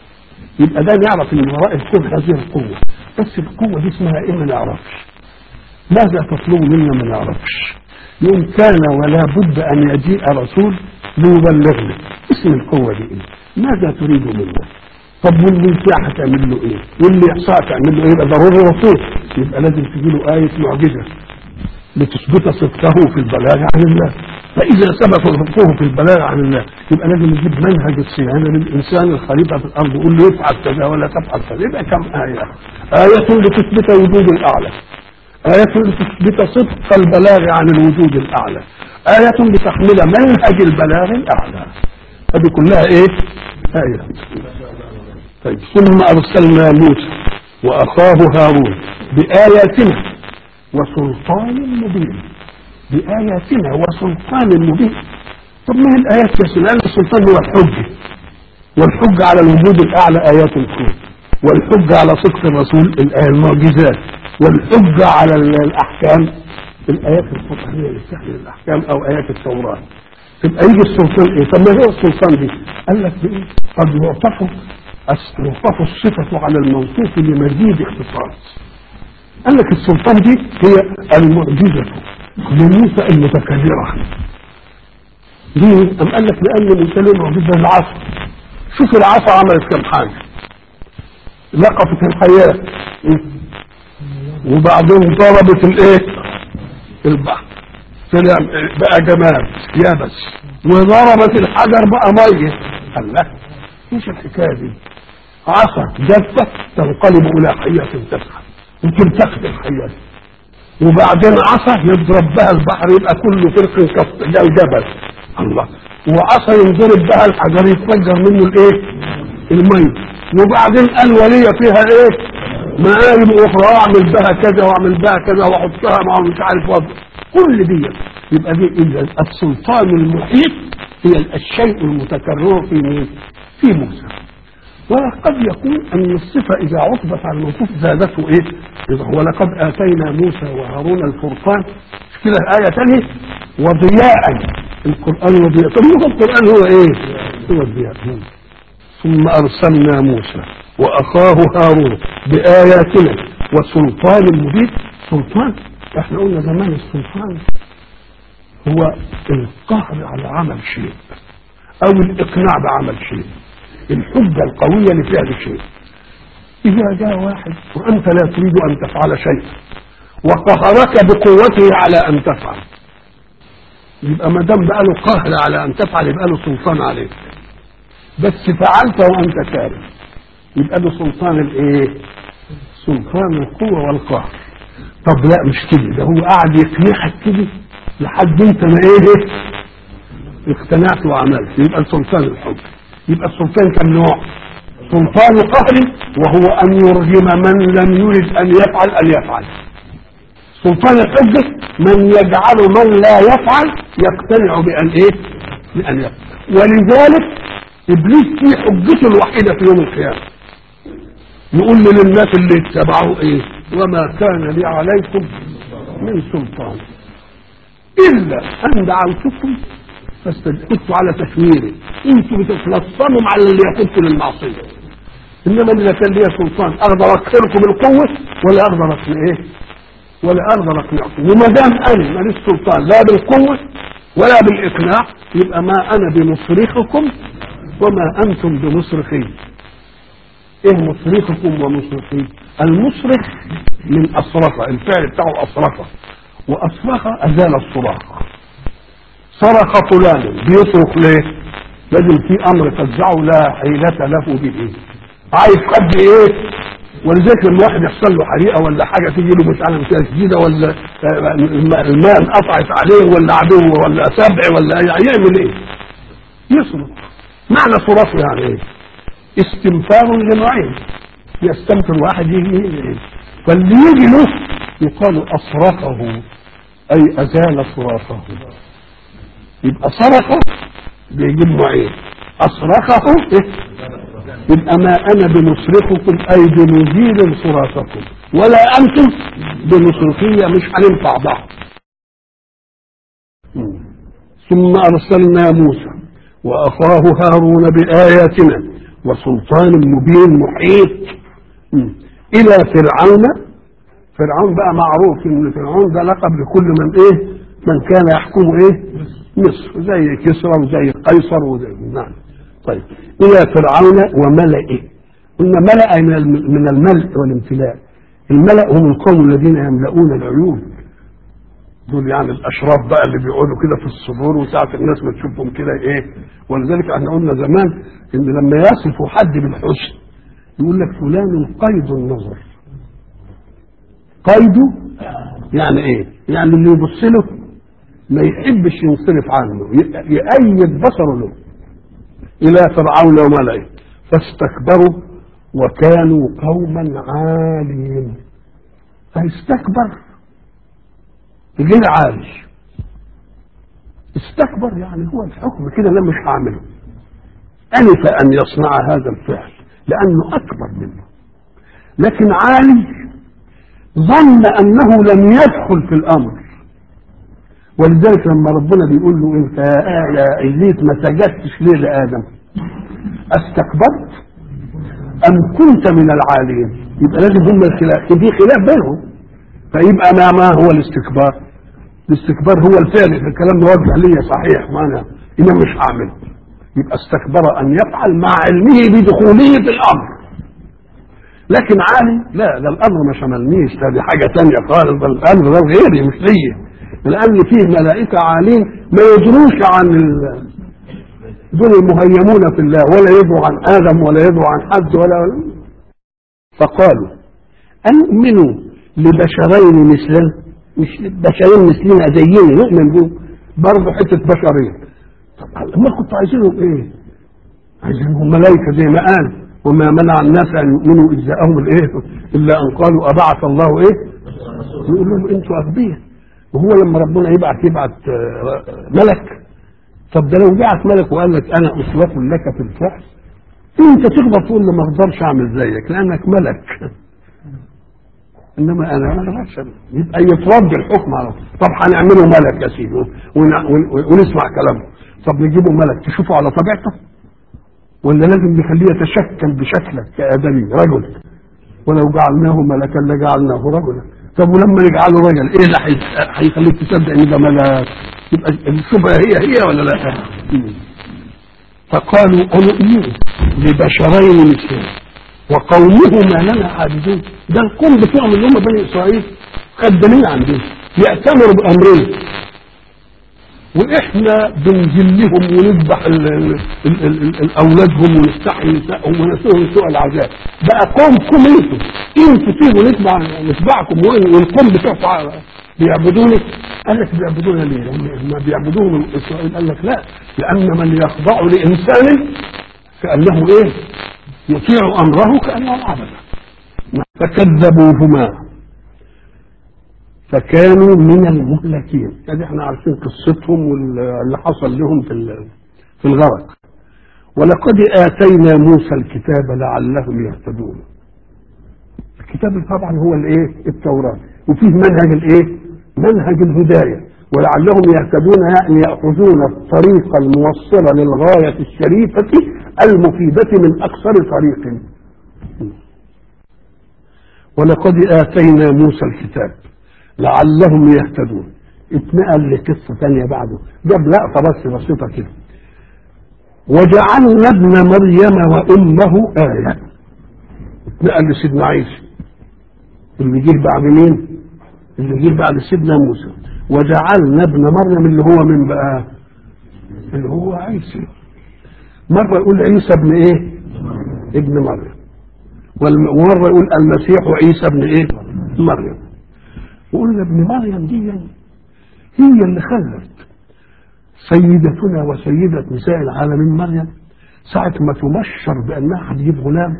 يبقى ده نعرف ان وراء الكون هذه القوه بس القوه دي اسمها ايه ما نعرفش ماذا تطلب منا ما نعرفش يوم كان ولا بد ان يجيء رسول ليبلغنا اسم القوه دي ايه ماذا تريد منا طب واللي يسيح هتعمل له ايه واللي يحصى هتعمل له ايه يبقى ضروري رسول يبقى لازم تجي له ايه معجزه لتثبت صدقه في البلاغ عن الله فإذا ثبت صدقه في البلاغ عن الله يبقى لازم نجيب منهج الصيانة للإنسان الخليفة في الأرض يقول له يفعل كذا ولا تفعل كذا يبقى كم آية آية لتثبت وجود الأعلى آية لتثبت صدق البلاغ عن الوجود الأعلى آية لتحمل منهج البلاغ الأعلى هذه كلها إيه؟ آية طيب ثم أرسلنا موسى وأخاه هارون بآياتنا وسلطان مبين بآياتنا وسلطان مبين طب ما هي الآيات يا سلام السلطان هو الحجة والحجة على الوجود الأعلى آيات الكون والحجة على صدق الرسول المعجزات والحجة على الأحكام الآيات القرآنية اللي بتحمل الأحكام أو آيات التوراة تبقى يجي السلطان إيه؟ طب ما هي السلطان دي؟ قال لك بإيه؟ قد يعطف يعطف الصفة على الموصوف لمزيد اختصاص قال لك السلطان دي هي المعجزة لموسى المتكبرة ليه؟ أم قال لك لأن موسى له معجزة العصا شوف العصا عملت كم حاجة لقطت الحياة وبعدين ضربت الايه؟ البحر طلع بقى جمال يابس وضربت الحجر بقى ميه قال لا مش الحكايه دي عصا جافه تنقلب الى حيه تسعى وتلتقط الحياه وبعدين عصا يضرب بها البحر يبقى كله فرق جبل الله وعصا ينضرب بها الحجر يتفجر منه الايه الميه وبعدين قال ولي فيها ايه مآرب اخرى واعمل بها كذا واعمل بها كذا واحطها مع مش عارف وضع كل دي يبقى دي اذا السلطان المحيط هي الشيء المتكرر في مين؟ في موسى وقد يكون ان الصفه اذا عطبت على الموصوف زادته ايه؟ ولقد اتينا موسى وهارون الفرقان كده ايه ثانيه وضياء القران وضياء طب هو القران هو ايه؟ هو الضياء ثم ارسلنا موسى واخاه هارون باياتنا وسلطان مبين سلطان احنا قلنا زمان السلطان هو القهر على عمل شيء او الاقناع بعمل شيء الحجة القوية لفعل شيء إذا جاء واحد وأنت لا تريد أن تفعل شيء وقهرك بقوته على أن تفعل يبقى ما دام بقى له قهر على أن تفعل يبقى له سلطان عليك بس فعلت وأنت كاره يبقى له سلطان الإيه؟ سلطان القوة والقهر طب لا مش كده ده هو قاعد يقنعك كده لحد انت ما ايه اقتنعت وعملت يبقى السلطان الحب يبقى السلطان كم نوع سلطان قهر وهو ان يرغم من لم يرد ان يفعل ان يفعل سلطان الحجة من يجعل من لا يفعل يقتنع بأن ايه بأن يفعل ولذلك ابليس في حجته الوحيدة في يوم القيامة يقول للناس اللي اتبعوه ايه وما كان لي عليكم من سلطان الا ان دعوتكم فاستجبتوا على تشويري انتوا بتتلصموا على اللي يقودكم للمعصيه انما اذا كان لي سلطان اقدر اكثركم بالقوه ولا اقدر اقنع ايه ولا اقدر اقنعكم وما دام انا ماليش سلطان لا بالقوه ولا بالاقناع يبقى ما انا بمصرخكم وما انتم بمصرخي ايه مصرخكم ومصرخي المصرخ من اصرخ الفعل بتاعه اصرخ واصرخ ازال الصراخ صرخ فلان بيصرخ ليه لازم في امر فزعه لا حيلة له به عايز حد ايه ولذلك لما واحد يحصل له حريقه ولا حاجه تيجي له مش عارف فيها شديده ولا الماء انقطعت عليه ولا عدو ولا سبع ولا يعمل ايه؟ يصرخ معنى صراخ يعني ايه؟ استنفار للعين يستنفر واحد يجي فاللي يجي له يقال اصرخه اي ازال صراخه يبقى صرخه بيجيب معين اصرخه إيه؟ يبقى ما انا بمصرخكم اي بمزيل صراخكم ولا انتم بمصرخية مش هننفع بعض ثم ارسلنا موسى واخاه هارون باياتنا وسلطان مبين محيط مم. الى فرعون فرعون بقى معروف ان فرعون ده لقب لكل من ايه من كان يحكم ايه مصر زي كسرى وزي قيصر وزي نعم طيب الى فرعون وملئه قلنا ملأ من الم- من الملء والامتلاء الملأ هم القوم الذين يملؤون العيون دول يعني الاشراف بقى اللي بيقعدوا كده في الصدور وساعة الناس ما تشوفهم كده ايه ولذلك احنا قلنا زمان ان لما يصفوا حد بالحسن يقول لك فلان قيد النظر قيده يعني ايه يعني اللي يبص له ما يحبش ينصرف عنه ي- يأيد بصره له الى فرعون وملئه فاستكبروا وكانوا قوما عالين فاستكبر غير عالي استكبر يعني هو الحكم كده انا مش هعمله أنف أن يصنع هذا الفعل لأنه أكبر منه لكن عالي ظن أنه لم يدخل في الأمر ولذلك لما ربنا بيقول له أنت يا يا إبليس ما سجدتش ليه لآدم استكبرت أم كنت من العالين يبقى لازم هم الخلاف في خلاف بينهم فيبقى ما ما هو الاستكبار الاستكبار هو الفعل في الكلام موجه لي صحيح ما انا انا مش هعمله يبقى استكبر ان يفعل مع علمه بدخوله في الامر لكن عالي لا ده الامر ما شملنيش ده دي حاجه ثانيه خالص ده الامر ده غيري مش ليا لان فيه ملائكه عالين ما يدروش عن ال... دول المهيمون في الله ولا يدروا عن ادم ولا يدروا عن حد ولا فقالوا أنؤمنوا لبشرين مثلنا مش بشرين مثلنا زينا نؤمن بهم برضه حتة بشرين طب ما كنتوا عايزينهم ايه؟ عايزينهم ملائكة زي ما قال وما منع الناس أن يؤمنوا إذ جاءهم الإيه؟ إلا أن قالوا أبعث الله إيه؟ يقول لهم أنتوا أغبياء وهو لما ربنا يبعث يبعث آه، ملك طب ده لو بعث ملك وقال لك أنا أسوة لك في الفحص انت تقدر تقول له ما اقدرش اعمل زيك لانك ملك انما انا ما اقدرش يبقى يترد الحكم على طول. طب هنعمله ملك يا سيدي ون- ون- ونسمع كلامه طب نجيبه ملك تشوفه على طبيعته ولا لازم نخليه يتشكل بشكلك كادمي رجل ولو جعلناه ملكا لجعلناه رجلا طب ولما نجعله رجل ايه اللي هي- هيخليك تصدق ان ده ملك يبقى الشبهه هي هي ولا لا؟ مم. فقالوا أنؤمن لبشرين مثلنا وقومهما لنا عابدون ده القوم بتوعهم اللي هم بني اسرائيل خدامين عندنا يأتمروا بأمرنا واحنا بنذلهم ونذبح ال- ال- ال- ال- ال- اولادهم ونستحي نسائهم ونسوهم سوء العذاب بقى قومكم انتوا انتوا تيجوا نتبع نتبعكم وال- والقوم بتوعكم بيعبدوني قال لك بيعبدونا ليه؟ لان ما بيعبدوه من اسرائيل قال لك لا لان من يخضع لانسان كانه ايه؟ يطيع امره كانه عبده فكذبوهما فكانوا من المهلكين ادي احنا عارفين قصتهم واللي حصل لهم في ال- في الغرق ولقد اتينا موسى الكتاب لعلهم يهتدون الكتاب طبعا هو الايه التوراه وفيه منهج الايه منهج الهدايه ولعلهم يهتدون يعني ياخذون الطريق الموصل للغايه الشريفه المفيده من اقصر طريق ولقد اتينا موسى الكتاب لعلهم يهتدون اتنقل لقصة ثانية بعده جاب لقطة بس بسيطة كده وجعلنا ابن مريم وأمه آية اتنقل لسيدنا عيسى اللي جه بعد مين؟ اللي جه بعد سيدنا موسى وجعلنا ابن مريم اللي هو من بقى؟ اللي هو عيسى مرة يقول عيسى ابن ايه؟ ابن مريم والم- ومرة يقول المسيح عيسى ابن ايه؟ مريم وقلنا ابن مريم دي هي اللي خلت سيدتنا وسيدة نساء العالمين مريم ساعة ما تبشر بأنها هتجيب غلام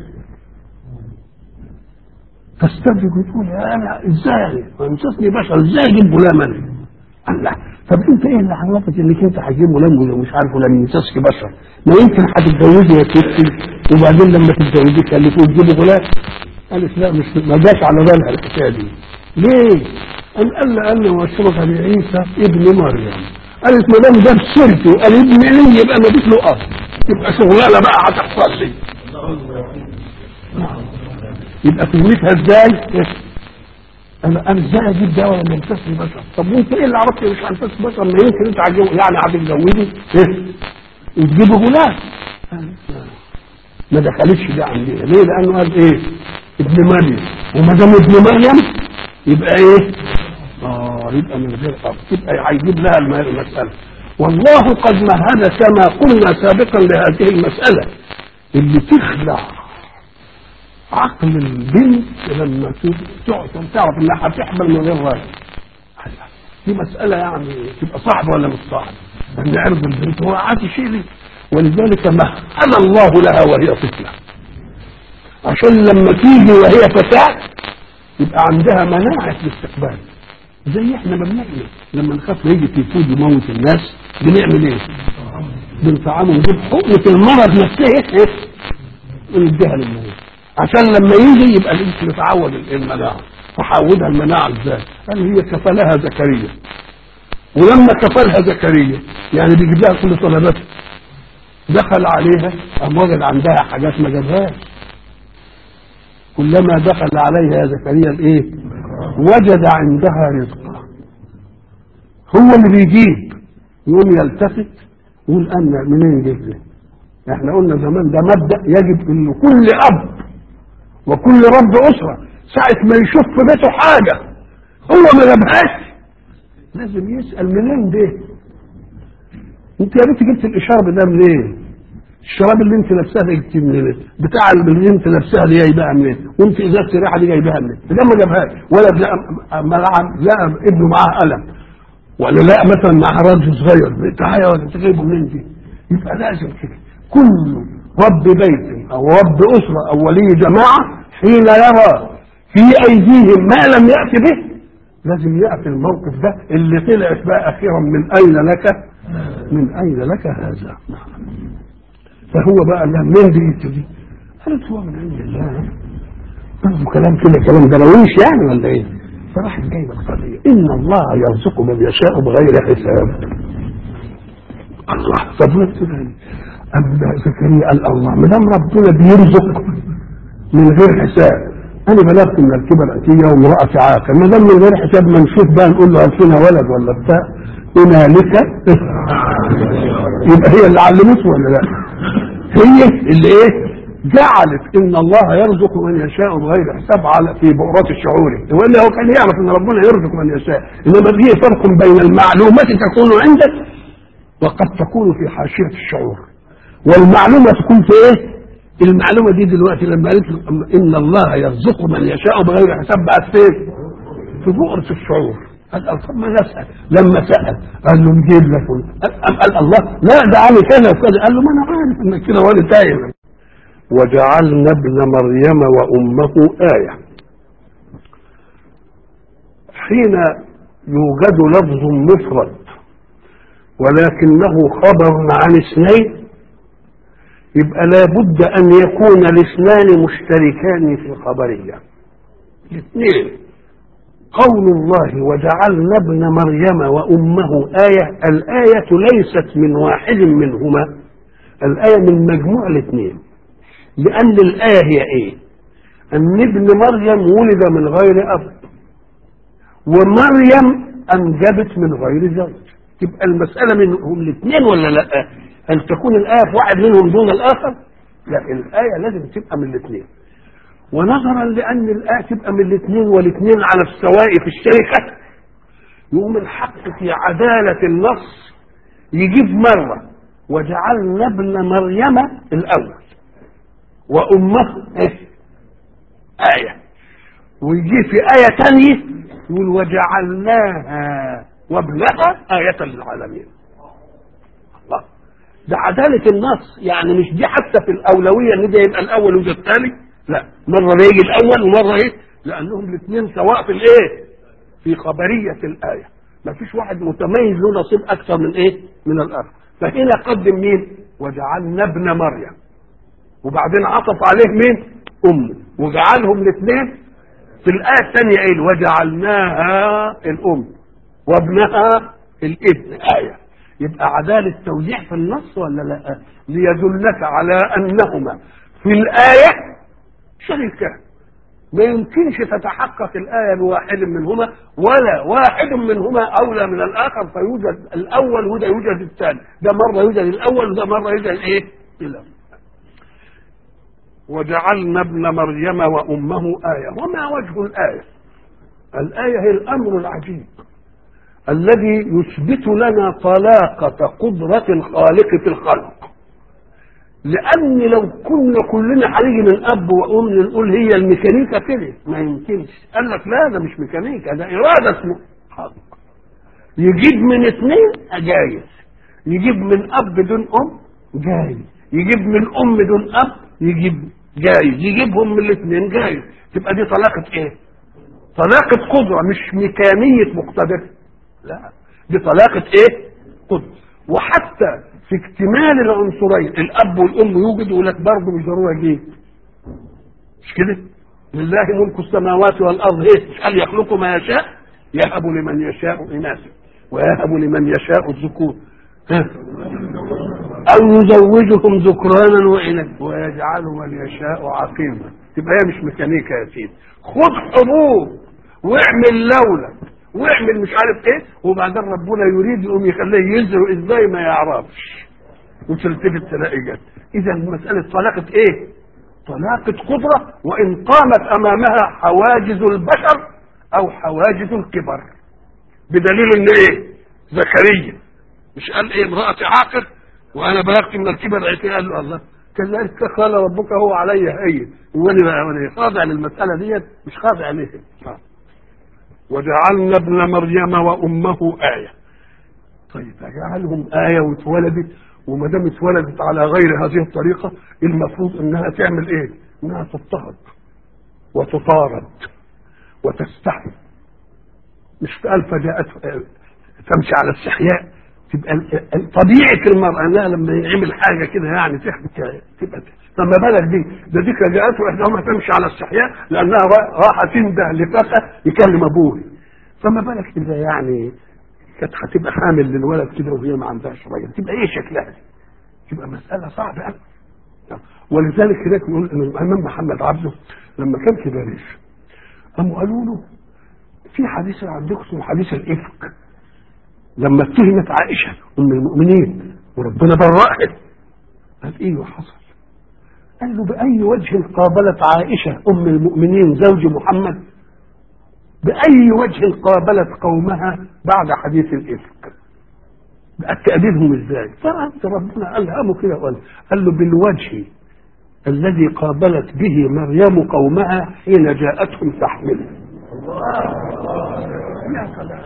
تستدرك وتقول يا أنا إزاي؟ أنسسني بشر إزاي أجيب غلام أنا؟ قال لا طب أنت إيه اللي عرفك إنك أنت هتجيب غلام ومش عارف ولا يمسسك بشر؟ ما يمكن هتتجوزي يا ستي وبعدين لما تتجوزي تكلفوا تجيبوا غلام قالت لا مش ما جاش على بالها الحكايه دي ليه؟ قال قال لأن واشرف لعيسى ابن مريم قالت ما دام جاب سيرتي وقال ابن لي يبقى ما له أصل يبقى شغلانة بقى هتحصل لي يبقى تهمتها ازاي؟ انا انا ازاي اجيب ده ولا امتص بشر؟ طب وانت ايه اللي عرفت مش امتص بشر؟ ما يمكن انت عجو يعني هتتجوزي ايه؟ وتجيبي غلام ما دخلتش ده عندنا ليه؟ لانه قال ايه؟ ابن مريم وما دام ابن مريم يبقى ايه؟ اه يبقى من غير اب يبقى هيجيب لها الم- المساله والله قد مهد كما قلنا سابقا لهذه المساله اللي تخلع عقل البنت لما تقعد تعرف انها هتحمل من غير راجل دي مسألة يعني تبقى صعبة ولا مش صعبة؟ أن عرض البنت هو عادي شيء لي ولذلك مهل الله لها وهي طفلة عشان لما تيجي وهي فتاة يبقى عندها مناعة الاستقبال زي احنا ما بنعمل لما نخاف يجي تيفود يموت الناس بنعمل ايه؟ بنطعمه نجيب حقنة المرض نفسها ايه؟ ونديها للمريض عشان لما يجي يبقى الانس متعود المناعه فحودها المناعه ازاي؟ قال هي كفلها زكريا ولما كفلها زكريا يعني بيجيب لها كل طلباتها دخل عليها قام وجد عندها حاجات ما جابهاش كلما دخل عليها زكريا الايه؟ وجد عندها رزقا هو اللي بيجيب يقوم يلتفت يقول انا منين جبت ده؟ احنا قلنا زمان ده مبدا يجب ان كل اب وكل رب اسره ساعه ما يشوف في بيته حاجه هو ما جابهاش لازم يسال منين ده انت يا بنتي جبت الاشاره ده منين الشراب اللي انت لابساه ده جبتيه منين بتاع اللي انت لابساها دي جايبها منين وانت ازازه الريحه دي جايبها منين ده ما جابهاش ولا لقى ملعب لقى ابنه معاه قلم ولا لقى مثلا مع راجل صغير تعالى ولا انت جايبه منين دي يبقى لازم كده كل رب بيت او رب اسره او ولي جماعه حين يرى في ايديهم ما لم يات به لازم ياتي الموقف ده اللي طلعت بقى اخيرا من اين لك من اين لك هذا فهو بقى قال لها منين دي دي قالت هو من عند الله برضه كلام كده كلام درويش يعني ولا ايه فراحت جايبه القضيه ان الله يرزق من يشاء بغير حساب الله طب ما تقول أبدا زكريا قال الله ما دام ربنا بيرزق من غير حساب انا بلغت من الكبر اتيه وامرأتي عاقر ما دام من غير حساب ما نشوف بقى نقول له هات ولد ولا بتاع هنالك يبقى هي اللي علمته ولا لا؟ هي اللي ايه؟ جعلت ان الله يرزق من يشاء بغير حساب على في بؤرات الشعور والا هو كان يعرف ان ربنا يرزق من يشاء انما فيه فرق بين المعلومات تكون عندك وقد تكون في حاشيه الشعور والمعلومه تكون في ايه؟ المعلومه دي دلوقتي لما قالت له ان الله يرزق من يشاء بغير حساب بقت فين؟ في بؤره الشعور قال طب ما نسال لما سال قال له نجيب لك قال, قال الله لا ده عامل كذا وكذا قال له ما انا عارف انك كده وانا تايه وجعلنا ابن مريم وامه ايه حين يوجد لفظ مفرد ولكنه خبر عن اثنين يبقى لابد ان يكون الاثنان مشتركان في الخبريه الاثنين قول الله وجعلنا ابن مريم وامه ايه الايه ليست من واحد منهما الايه من مجموع الاثنين لان الايه هي ايه ان ابن مريم ولد من غير اب ومريم انجبت من غير زوج تبقى المساله منهم الاثنين ولا لا هل تكون الايه في واحد منهم دون الاخر لا الايه لازم تبقى من الاثنين ونظرا لان الايه تبقى من الاثنين والاثنين على السواء في الشركه يقوم الحق في عداله النص يجيب مره وجعلنا ابن مريم الاول وامه ايه ايه ويجي في ايه ثانيه يقول وجعلناها وابنها آية للعالمين الله ده عدالة النص يعني مش دي حتى في الأولوية إن ده يبقى الأول وده الثاني لا مرة ده يجي الأول ومرة إيه لأنهم الاثنين سواء في الإيه في خبرية الآية ما فيش واحد متميز له نصيب أكثر من إيه من الآخر فهنا قدم مين وجعلنا ابن مريم وبعدين عطف عليه مين أمه وجعلهم الاثنين في الآية الثانية إيه وجعلناها الأم وابنها الابن آية يبقى عدالة توزيع في النص ولا لا ليدلك على أنهما في الآية شركان ما يمكنش تتحقق الآية بواحد منهما ولا واحد منهما أولى من الآخر فيوجد الأول وده يوجد الثاني ده مرة يوجد الأول وده مرة يوجد إيه؟ الأول وجعلنا ابن مريم وأمه آية وما وجه الآية الآية هي الأمر العجيب الذي يثبت لنا طلاقة قدرة الخالق في الخلق لأن لو كنا كلنا هنيجي من أب وأم نقول هي الميكانيكا كده ما يمكنش قال لك لا ده مش ميكانيكا ده إرادة اسمه حق يجيب من اثنين جايز يجيب من أب بدون أم جايز يجيب من أم بدون أب يجيب جايز يجيبهم من الاثنين جايز تبقى دي طلاقة إيه؟ طلاقة قدرة مش ميكانية مقتدر لا دي طلاقة ايه قدرة وحتى في اكتمال العنصرين الاب والام يوجد يقول لك برضه مش ضروري يجيب مش كده لله ملك السماوات والارض ايه مش قال يخلق ما يشاء يهب لمن يشاء اناثا ويهب لمن يشاء الذكور ها؟ او يزوجهم ذكرانا واناثا ويجعل من يشاء عقيما تبقى هي مش ميكانيكا يا سيدي خد حبوب واعمل لولا واعمل مش عارف ايه وبعدين ربنا يريد يقوم يخليه يزرع ازاي ما يعرفش وتلتفت تلاقي جت اذا مساله طلاقه ايه طلاقه قدره وان قامت امامها حواجز البشر او حواجز الكبر بدليل ان ايه زكريا مش قال ايه امرأتي عاقر وانا بلغت من الكبر عتي قال له الله كذلك قال ربك هو علي هين وانا بقى وانا خاضع للمساله ديت مش خاضع ليه وجعلنا ابن مريم وامه ايه طيب اجعلهم ايه واتولدت وما دام اتولدت على غير هذه الطريقه المفروض انها تعمل ايه؟ انها تضطهد وتطارد وتستحي مش قال فجاءت تمشي على استحياء تبقى طبيعه المراه انها لما يعمل حاجه كده يعني تحكي تبقى فما بالك دي ده دي جاءته احداهما تمشي على استحياء لانها راحت تنده لفتى يكلم ابوه فما بالك اذا يعني كانت هتبقى حامل للولد كده وهي ما عندهاش راجل تبقى ايه شكلها دي؟ تبقى مساله صعبه قوي ولذلك هناك نقول ان الامام محمد عبده لما كان في باريس قاموا قالوا له في حديث عندكم اسمه حديث الافك لما اتهمت عائشه ام المؤمنين وربنا برأها قال ايه وحصل قال له بأي وجه قابلت عائشة أم المؤمنين زوج محمد بأي وجه قابلت قومها بعد حديث الإفك تأديبهم ازاي فرد ربنا ألهمه كده وقال قال له بالوجه الذي قابلت به مريم قومها حين جاءتهم تحمله يا سلام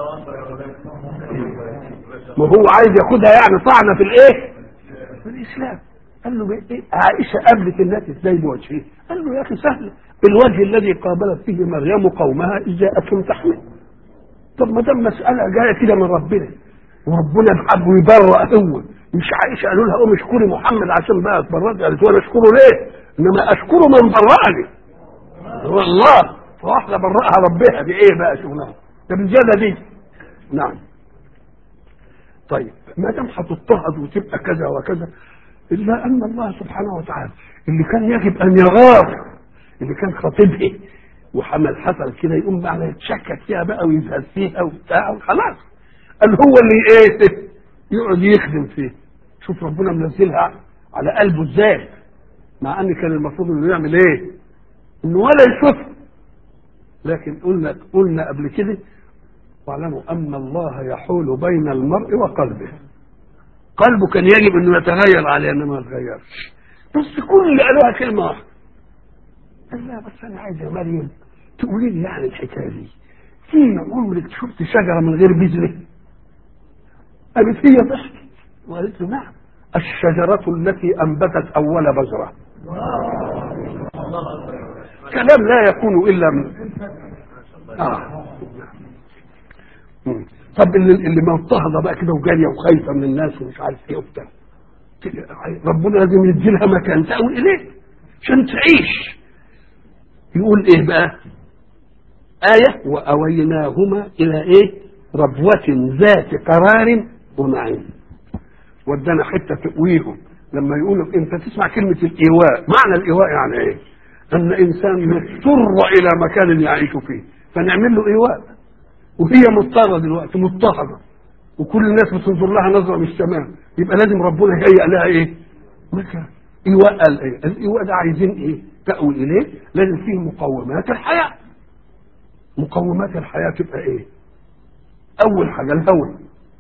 ما هو عايز ياخدها يعني طعنه في الايه؟ في الاسلام قال له إيه؟ عائشه قابلت الناس ازاي بوجهه؟ قال له يا اخي سهل بالوجه الذي قابلت به مريم قومها اذ جاءتهم تحمل طب ما دام مساله جايه كده من ربنا وربنا بحب يبرأ هو مش عائشه قالوا لها قوم اشكري محمد عشان بقى اتبرأت قالت وانا اشكره ليه؟ انما اشكره من برأني هو الله فواحده برأها ربها بايه بقى شغلها؟ ده بالجاده دي نعم طيب ما دام هتضطهد وتبقى كذا وكذا الا ان الله سبحانه وتعالى اللي كان يجب ان يغار اللي كان خطيبها وحمل حصل كده يقوم بقى يتشكك فيها بقى ويزهد فيها وبتاع وخلاص قال هو اللي ايه يقعد يخدم فيه شوف ربنا منزلها على قلبه ازاي مع ان كان المفروض انه يعمل ايه انه ولا يشوف لكن قلنا قلنا قبل كده واعلموا ان الله يحول بين المرء وقلبه قلبه كان يجب انه يتغير عليه انما ما يتغيرش بس كل اللي قالوها كلمه واحده قال لا بس انا عايز يا مريم تقولي لي يعني الحكايه دي في عمرك شفت شجره من غير بذره قالت هي ضحكت وقالت له نعم الشجرة التي أنبتت أول بذرة كلام لا يكون إلا من آه. مم. طب اللي, اللي مضطهده بقى كده وجاريه وخايفه من الناس ومش عارف ايه وبتاع ربنا لازم يديلها مكان تأوي اليه عشان تعيش يقول ايه بقى آية وأويناهما إلى إيه ربوة ذات قرار ونعيم ودانا حتة تقويهم لما يقولوا انت تسمع كلمه الايواء معنى الايواء يعني ايه ان انسان مضطر الى مكان يعيش فيه فنعمل له ايواء وهي مضطره دلوقتي مضطهده وكل الناس بتنظر لها نظره مش تمام يبقى لازم ربنا يهيئ لها ايه مكان ايواء قال ايه الايواء ده عايزين ايه تأوي اليه لازم فيه مقومات الحياه مقومات الحياه تبقى ايه اول حاجه الهواء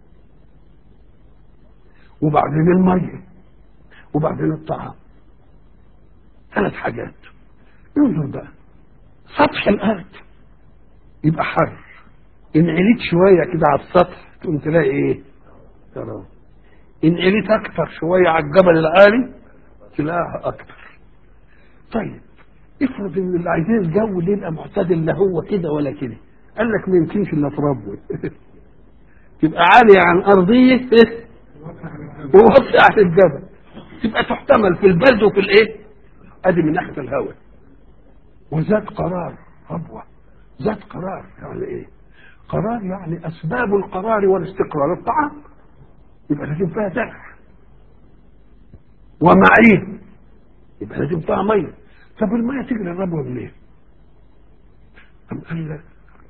وبعدين الميه وبعدين الطعام ثلاث حاجات انظر بقى سطح الارض يبقى حر ان عليت شويه كده على السطح تقوم تلاقي ايه ترى ان عليت اكتر شويه على الجبل العالي تلاقيها اكتر طيب افرض ان اللي عايزين الجو اللي يبقى معتدل لا هو كده ولا كده قال لك ما يمكنش الا تربوي تبقى عاليه عن ارضيه ووطي عن الجبل تبقى تحتمل في البرد وفي الايه ادي من ناحيه الهواء وذات قرار ربوه ذات قرار يعني ايه قرار يعني اسباب القرار والاستقرار الطعام يبقى لازم فيها زرع ومعين يبقى لازم فيها ميه طب الميه تجري الربوه منين؟ أم قال لك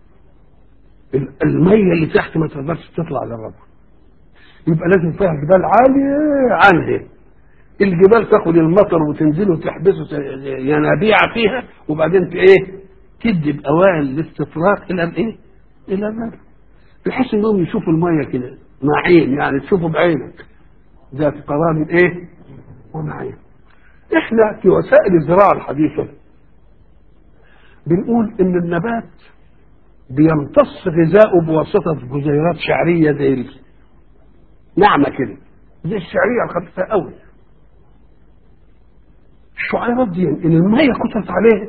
الميه اللي تحت ما تقدرش تطلع للربوه يبقى لازم فيها جبال عاليه عنها الجبال تاخد المطر وتنزل وتحبسه ينابيع فيها وبعدين ايه تدي باوائل الاستفراغ الى الايه؟ الى النار بحيث انهم يشوفوا الميه كده معين يعني تشوفوا بعينك ذات قرار ايه؟ ومعين احنا في وسائل الزراعه الحديثه بنقول ان النبات بيمتص غذاؤه بواسطه جزيئات شعريه زي ناعمه كده زي الشعريه الخفيفه قوي الشعيرات دي ان الميه كترت عليه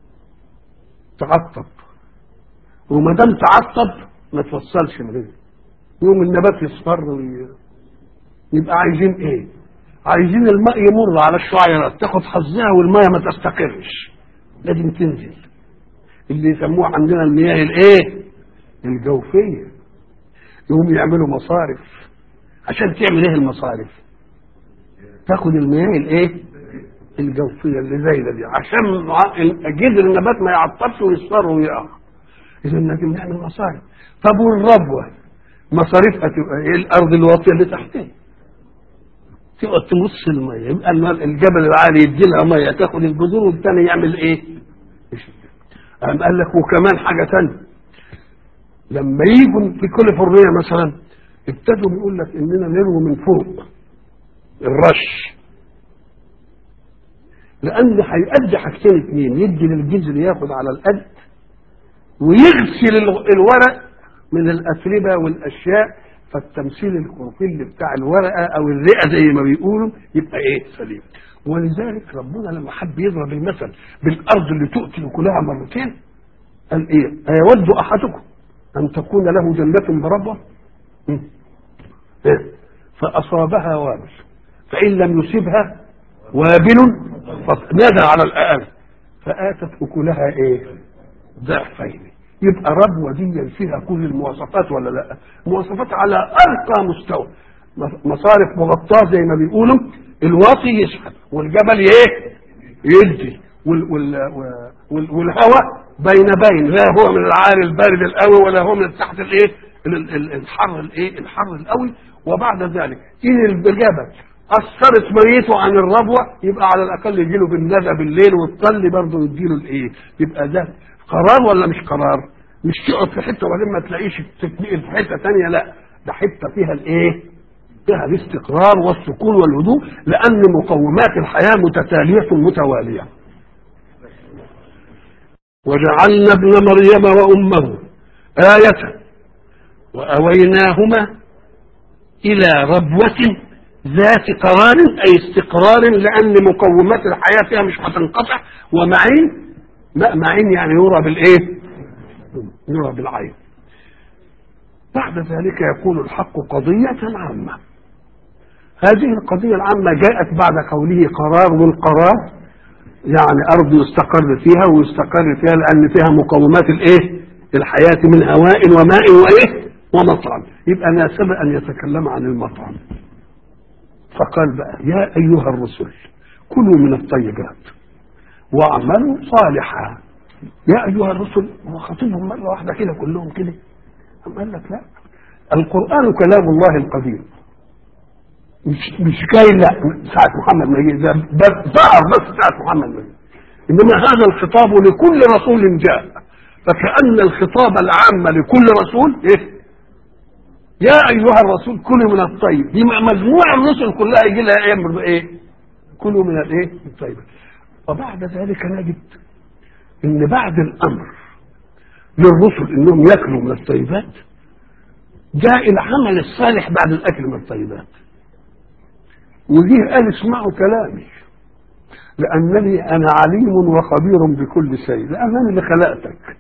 تعطب وما دام تعطب ما توصلش الغذاء يوم النبات يصفر وي... يبقى عايزين ايه؟ عايزين الماء يمر على الشعيرات تاخد حظها والميه ما تستقرش لازم تنزل اللي يسموه عندنا المياه الايه؟ الجوفيه يقوم يعملوا مصارف عشان تعمل ايه المصارف؟ تاخد المياه الايه؟ الجوفيه اللي زايده دي عشان جذر النبات ما يعطبش ويصفر ويقع اذا لازم نعمل مصارف طب والربوه مصاريفها تبقى ايه الارض الواطيه اللي تحتها تبقى تمص الميه يبقى الجبل العالي يدي لها ميه تاخد الجذور والثاني يعمل ايه؟ قام قال لك وكمان حاجه ثانيه لما يجوا في كاليفورنيا مثلا ابتدوا يقول لك اننا نروي من فوق الرش لان هيؤدي حاجتين اثنين يدي للجذر ياخد على القد ويغسل الورق من الاتربه والاشياء فالتمثيل الكروفيل بتاع الورقه او الرئه زي ما بيقولوا يبقى ايه سليم ولذلك ربنا لما حب يضرب المثل بالارض اللي تؤتي كلها مرتين قال ايه ايود احدكم ان تكون له جنه بربوه إيه؟ فاصابها وابل فان لم يصبها وابل نادى على الاقل فاتت اكلها ايه ضعفين يبقى ربوه دي فيها كل المواصفات ولا لا مواصفات على ارقى مستوى مصارف مغطاه زي ما بيقولوا الواطي يسحب والجبل ايه يدي وال وال وال والهواء بين بين لا هو من العالي البارد القوي ولا هو من تحت الايه الحر الايه الحر القوي وبعد ذلك ان الجبل اثرت ميته عن الربوه يبقى على الاقل يجي له بالندى بالليل والطل برضه يديله الايه يبقى ده قرار ولا مش قرار مش تقعد في حته وبعدين ما تلاقيش تتنقل في حته ثانيه لا ده حته فيها الايه فيها الاستقرار والسكون والهدوء لان مقومات الحياه متتاليه متواليه وجعلنا ابن مريم وامه آية وأويناهما إلى ربوة ذات قرار أي استقرار لأن مقومات الحياة فيها مش هتنقطع ومعين معين يعني يرى بالإيه؟ يرى بالعين بعد ذلك يكون الحق قضية عامة هذه القضية العامة جاءت بعد قوله قرار والقرار يعني أرض يستقر فيها ويستقر فيها لأن فيها مقومات الإيه؟ الحياة من هواء وماء وإيه؟ ومطعم يبقى ناسب أن يتكلم عن المطعم فقال بقى يا أيها الرسل كلوا من الطيبات واعملوا صالحا يا أيها الرسل هو خاطبهم مرة واحدة كده كلهم كده أم قال لك لا القرآن كلام الله القديم مش مش جاي لا ساعة محمد ما يجي ده بس ظهر بس ساعة محمد ما يجي إنما هذا الخطاب لكل رسول جاء فكأن الخطاب العام لكل رسول إيه؟ يا أيها الرسول كلوا من الطيب دي مجموعة الرسل كلها يجي لها أمر إيه؟ كلوا من الإيه؟ الطيب وبعد ذلك نجد إن بعد الأمر للرسل إنهم يأكلوا من الطيبات جاء العمل الصالح بعد الأكل من الطيبات وجيه قال اسمعوا كلامي لأنني أنا عليم وخبير بكل شيء لأنني اللي خلقتك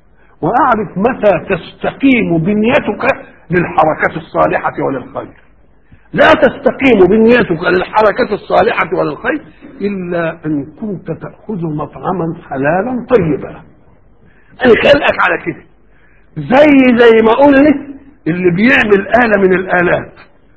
وأعرف متى تستقيم بنيتك للحركة الصالحة وللخير لا تستقيم بنيتك للحركة الصالحة وللخير إلا أن كنت تأخذ مطعما حلالا طيبا أنا خلقك على كده زي زي ما قلنا اللي بيعمل آلة من الآلات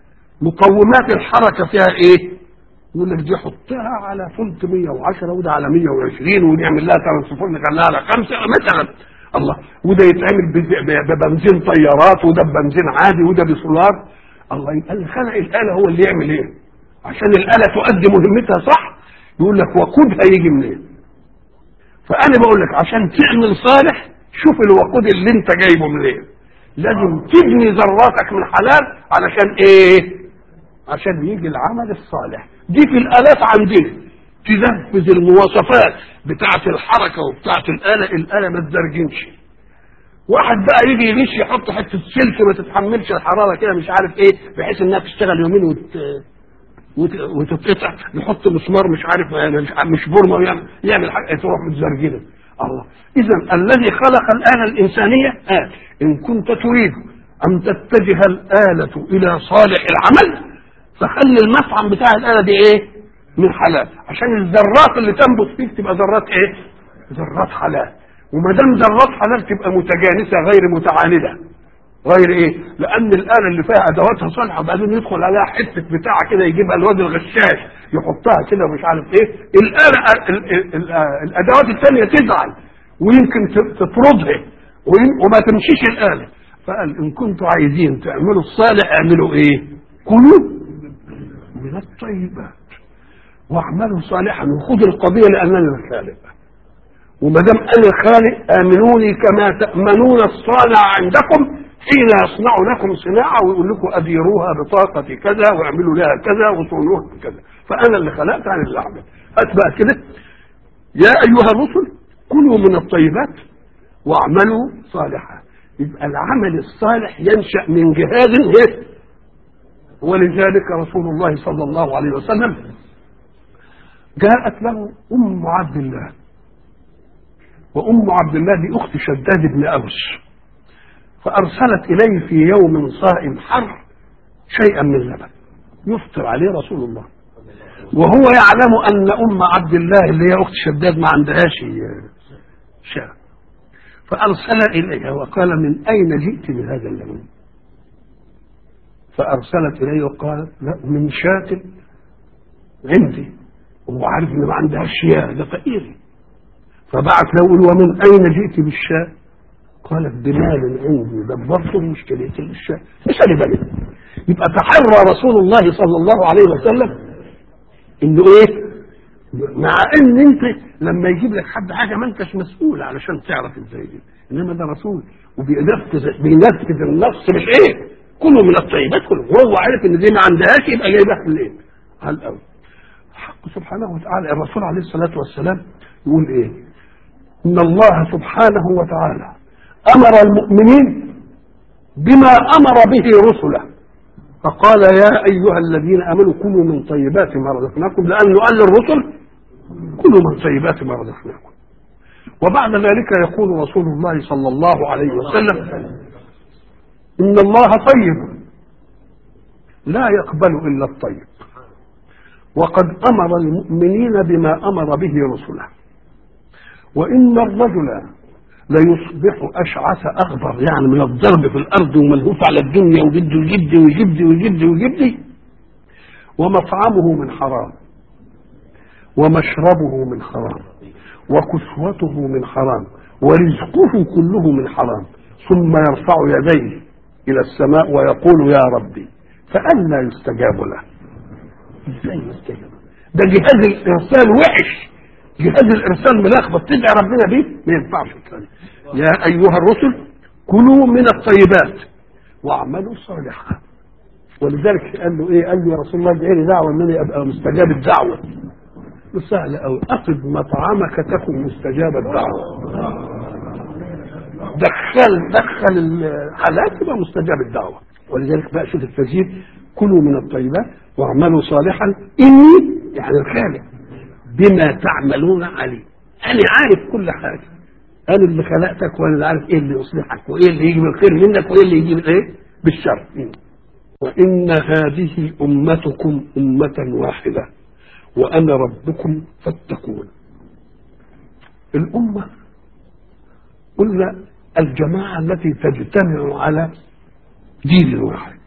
مقومات الحركة فيها إيه؟ يقول لك دي حطها على فولت 110 وده على 120 ونعمل لها ثمان صفور نخليها على خمسه مثلا الله وده يتعمل ببنزين طيارات وده ببنزين عادي وده بسولار الله يبقى اللي خلق الاله هو اللي يعمل ايه؟ عشان الاله تؤدي مهمتها صح يقول لك وقودها يجي منين؟ فانا بقول لك عشان تعمل صالح شوف الوقود اللي انت جايبه منين؟ لازم تبني ذراتك من حلال علشان ايه؟ عشان يجي العمل الصالح دي في الالات عندنا تنفذ المواصفات بتاعه الحركه وبتاعه الاله الاله ما تزرجنش واحد بقى يجي يغش يحط حته سلك ما تتحملش الحراره كده مش عارف ايه بحيث انها تشتغل يومين وت... وت... وتتقطع يحط مسمار مش عارف مش, مش بورمه يعمل, يعمل حاجه تروح متزرجنه الله اذا الذي خلق الاله الانسانيه قال ان كنت تريد ان تتجه الاله الى صالح العمل فخلي المطعم بتاع الآلة دي ايه من حلال عشان الذرات اللي تنبت فيك تبقى ذرات ايه ذرات حلال وما دام ذرات حلال تبقى متجانسة غير متعاندة غير ايه لان الآلة اللي فيها ادواتها صالحة وبعدين يدخل عليها حتة بتاعة كده يجيبها الواد الغشاش يحطها كده ومش عارف ايه الآلة ال ال ال الادوات الثانية تزعل ويمكن تطردها وما تمشيش الآلة فقال ان كنتوا عايزين تعملوا الصالح اعملوا ايه كلوا من الطيبات واعملوا صالحا وخذوا القضية لأنني الخالق وما دام أنا الخالق آمنوني كما تأمنون الصانع عندكم حين يصنع لكم صناعة ويقول لكم أديروها بطاقة كذا واعملوا لها كذا وصونوها كذا فأنا اللي خلقت عن اللي أعمل هات بقى كده يا أيها الرسل كلوا من الطيبات واعملوا صالحا يبقى العمل الصالح ينشأ من جهاز ايه ولذلك رسول الله صلى الله عليه وسلم جاءت له ام عبد الله وام عبد الله دي اخت شداد بن اوس فارسلت اليه في يوم صائم حر شيئا من لبن يفطر عليه رسول الله وهو يعلم ان ام عبد الله اللي هي اخت شداد ما عندهاش شاء فارسل اليها وقال من اين جئت بهذا اللبن فارسلت اليه وقالت لا من شاة عندي وهو عارف ان ما عندهاش شياه ده فقيري فبعت له يقول ومن اين جئت بالشاة قالت بمال عندي دبرت مشكلتي للشاة اسالي بالي يبقى تحرى رسول الله صلى الله عليه وسلم انه ايه مع ان انت لما يجيب لك حد حاجه ما انتش مسؤول علشان تعرف ازاي دي انما ده رسول وبينفذ بينفذ النص مش ايه كلوا من الطيبات كلوا وهو عارف ان دي ما عندهاش يبقى جايبها من ايه على الاول الحق سبحانه وتعالى الرسول عليه الصلاه والسلام يقول ايه ان الله سبحانه وتعالى امر المؤمنين بما امر به رسله فقال يا ايها الذين امنوا كلوا من طيبات ما رزقناكم لانه قال للرسل كلوا من طيبات ما رزقناكم وبعد ذلك يقول رسول الله صلى الله عليه وسلم ان الله طيب لا يقبل الا الطيب وقد امر المؤمنين بما امر به رسله وان الرجل ليصبح اشعث اغبر يعني من الضرب في الارض وملهوف على الدنيا وجد وجد وجد وجد وجد ومطعمه من حرام ومشربه من حرام وكسوته من حرام ورزقه كله من حرام ثم يرفع يديه إلى السماء ويقول يا ربي فأنا يستجاب له ازاي يستجاب ده جهاز الإرسال وحش جهاز الإرسال ملخبط تدعي ربنا بيه ما ينفعش الكلام يا أيها الرسل كلوا من الطيبات واعملوا صالحا ولذلك قال له ايه قال له يا رسول الله ادعي لي دعوه انني ابقى مستجاب الدعوه سهل قوي اطب مطعمك تكن مستجاب الدعوه دخل دخل الحالات تبقى مستجاب الدعوه ولذلك بقى شوف التسجيل كلوا من الطيبات واعملوا صالحا اني يعني الخالق بما تعملون عليم انا عارف كل حاجه انا اللي خلقتك وانا اللي عارف ايه اللي يصلحك وايه اللي يجي بالخير منك وايه اللي يجي بالايه بالشر وان هذه امتكم امه واحده وانا ربكم فاتقون الامه قلنا الجماعه التي تجتمع على دين واحد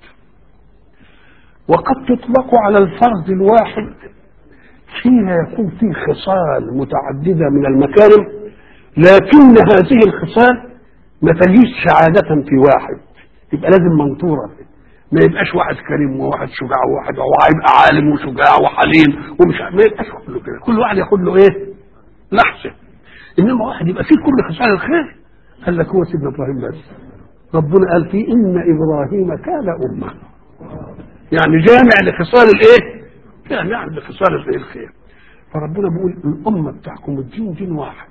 وقد تطلق على الفرد الواحد حين يكون فيه خصال متعدده من المكارم لكن هذه الخصال ما تجيش سعادة في واحد يبقى لازم منطورة ما يبقاش واحد كريم وواحد شجاع وواحد وهيبقى عالم وشجاع وحليم ومش ما يبقاش كله كده كل واحد ياخد له ايه؟ لحظة انما واحد يبقى فيه كل خصال الخير قال لك هو سيدنا ابراهيم بس ربنا قال فيه ان ابراهيم كان امه يعني جامع لخصال الايه؟ جامع لخصال الخير فربنا بيقول الامه بتاعكم الدين دين واحد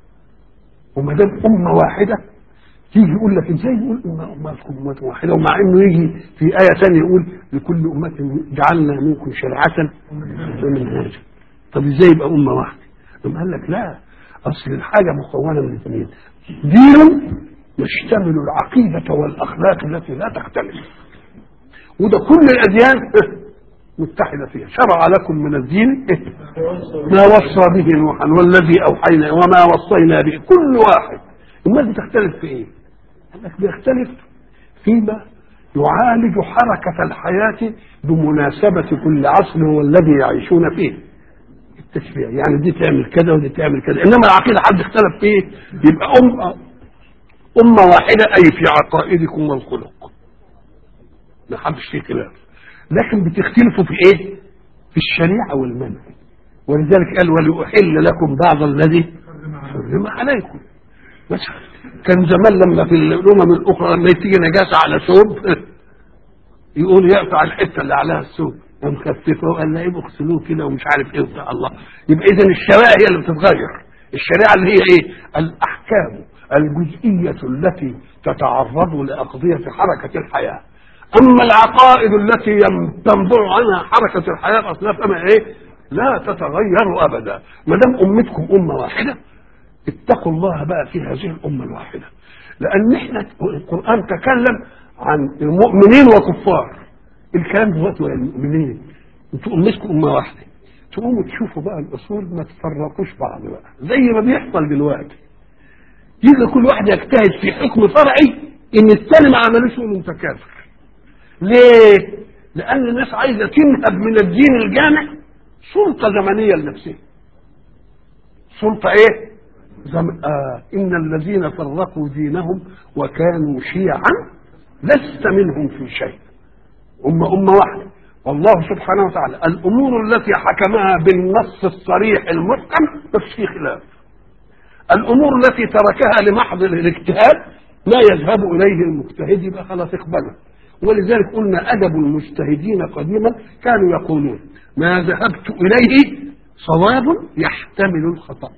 وما دام امه واحده تيجي يقول لك ازاي يقول امه امتكم امه واحده ومع انه يجي في ايه ثانيه يقول لكل امه جعلنا منكم شرعه ومنهاجا طب ازاي يبقى امه واحده؟ ثم قال لك لا اصل الحاجه مكونه من اثنين دين يشتمل العقيده والاخلاق التي لا تختلف وده كل الاديان متحده فيها شرع لكم من الدين ما وصى به نوحا والذي اوحينا وما وصينا به كل واحد الناس بتختلف في ايه؟ قال لك بيختلف فيما يعالج حركة الحياة بمناسبة كل عصر والذي يعيشون فيه التشريع يعني دي تعمل كذا ودي تعمل كذا انما العقيدة حد اختلف فيه يبقى أمة أمة واحدة أي في عقائدكم والخلق ما حدش فيه خلاف لكن بتختلفوا في ايه في الشريعة والمنع ولذلك قال ولأحل لكم بعض الذي حرم عليكم بس كان زمان لما في الأمم الأخرى لما تيجي نجاسة على ثوب يقول يقطع الحتة اللي عليها الثوب ومخففه وقال لا يبقى اغسلوه كده ومش عارف ايه وبتاع الله يبقى اذا الشرائع هي اللي بتتغير الشريعه اللي هي ايه الاحكام الجزئيه التي تتعرض لاقضيه حركه الحياه اما العقائد التي تنبع عنها حركه الحياه اصلا فما ايه لا تتغير ابدا ما دام امتكم امه واحده اتقوا الله بقى في هذه الامه الواحده لان احنا القران تكلم عن المؤمنين وكفار الكلام دلوقتي المؤمنين انتوا امتكم امه واحده تقوموا تشوفوا بقى الاصول ما تفرقوش بعض بقى زي ما بيحصل دلوقتي يجي كل واحد يجتهد في حكم فرعي ان الثاني ما عملوش يقول انت كافر ليه؟ لان الناس عايزه تنهب من الدين الجامع سلطه زمنيه لنفسها سلطه ايه؟ زم... آه ان الذين فرقوا دينهم وكانوا شيعا لست منهم في شيء هم أمة واحدة والله سبحانه وتعالى الأمور التي حكمها بالنص الصريح المحكم ما فيش خلاف الأمور التي تركها لمحض الاجتهاد لا يذهب إليه المجتهد يبقى خلاص اقبله ولذلك قلنا أدب المجتهدين قديما كانوا يقولون ما ذهبت إليه صواب يحتمل الخطأ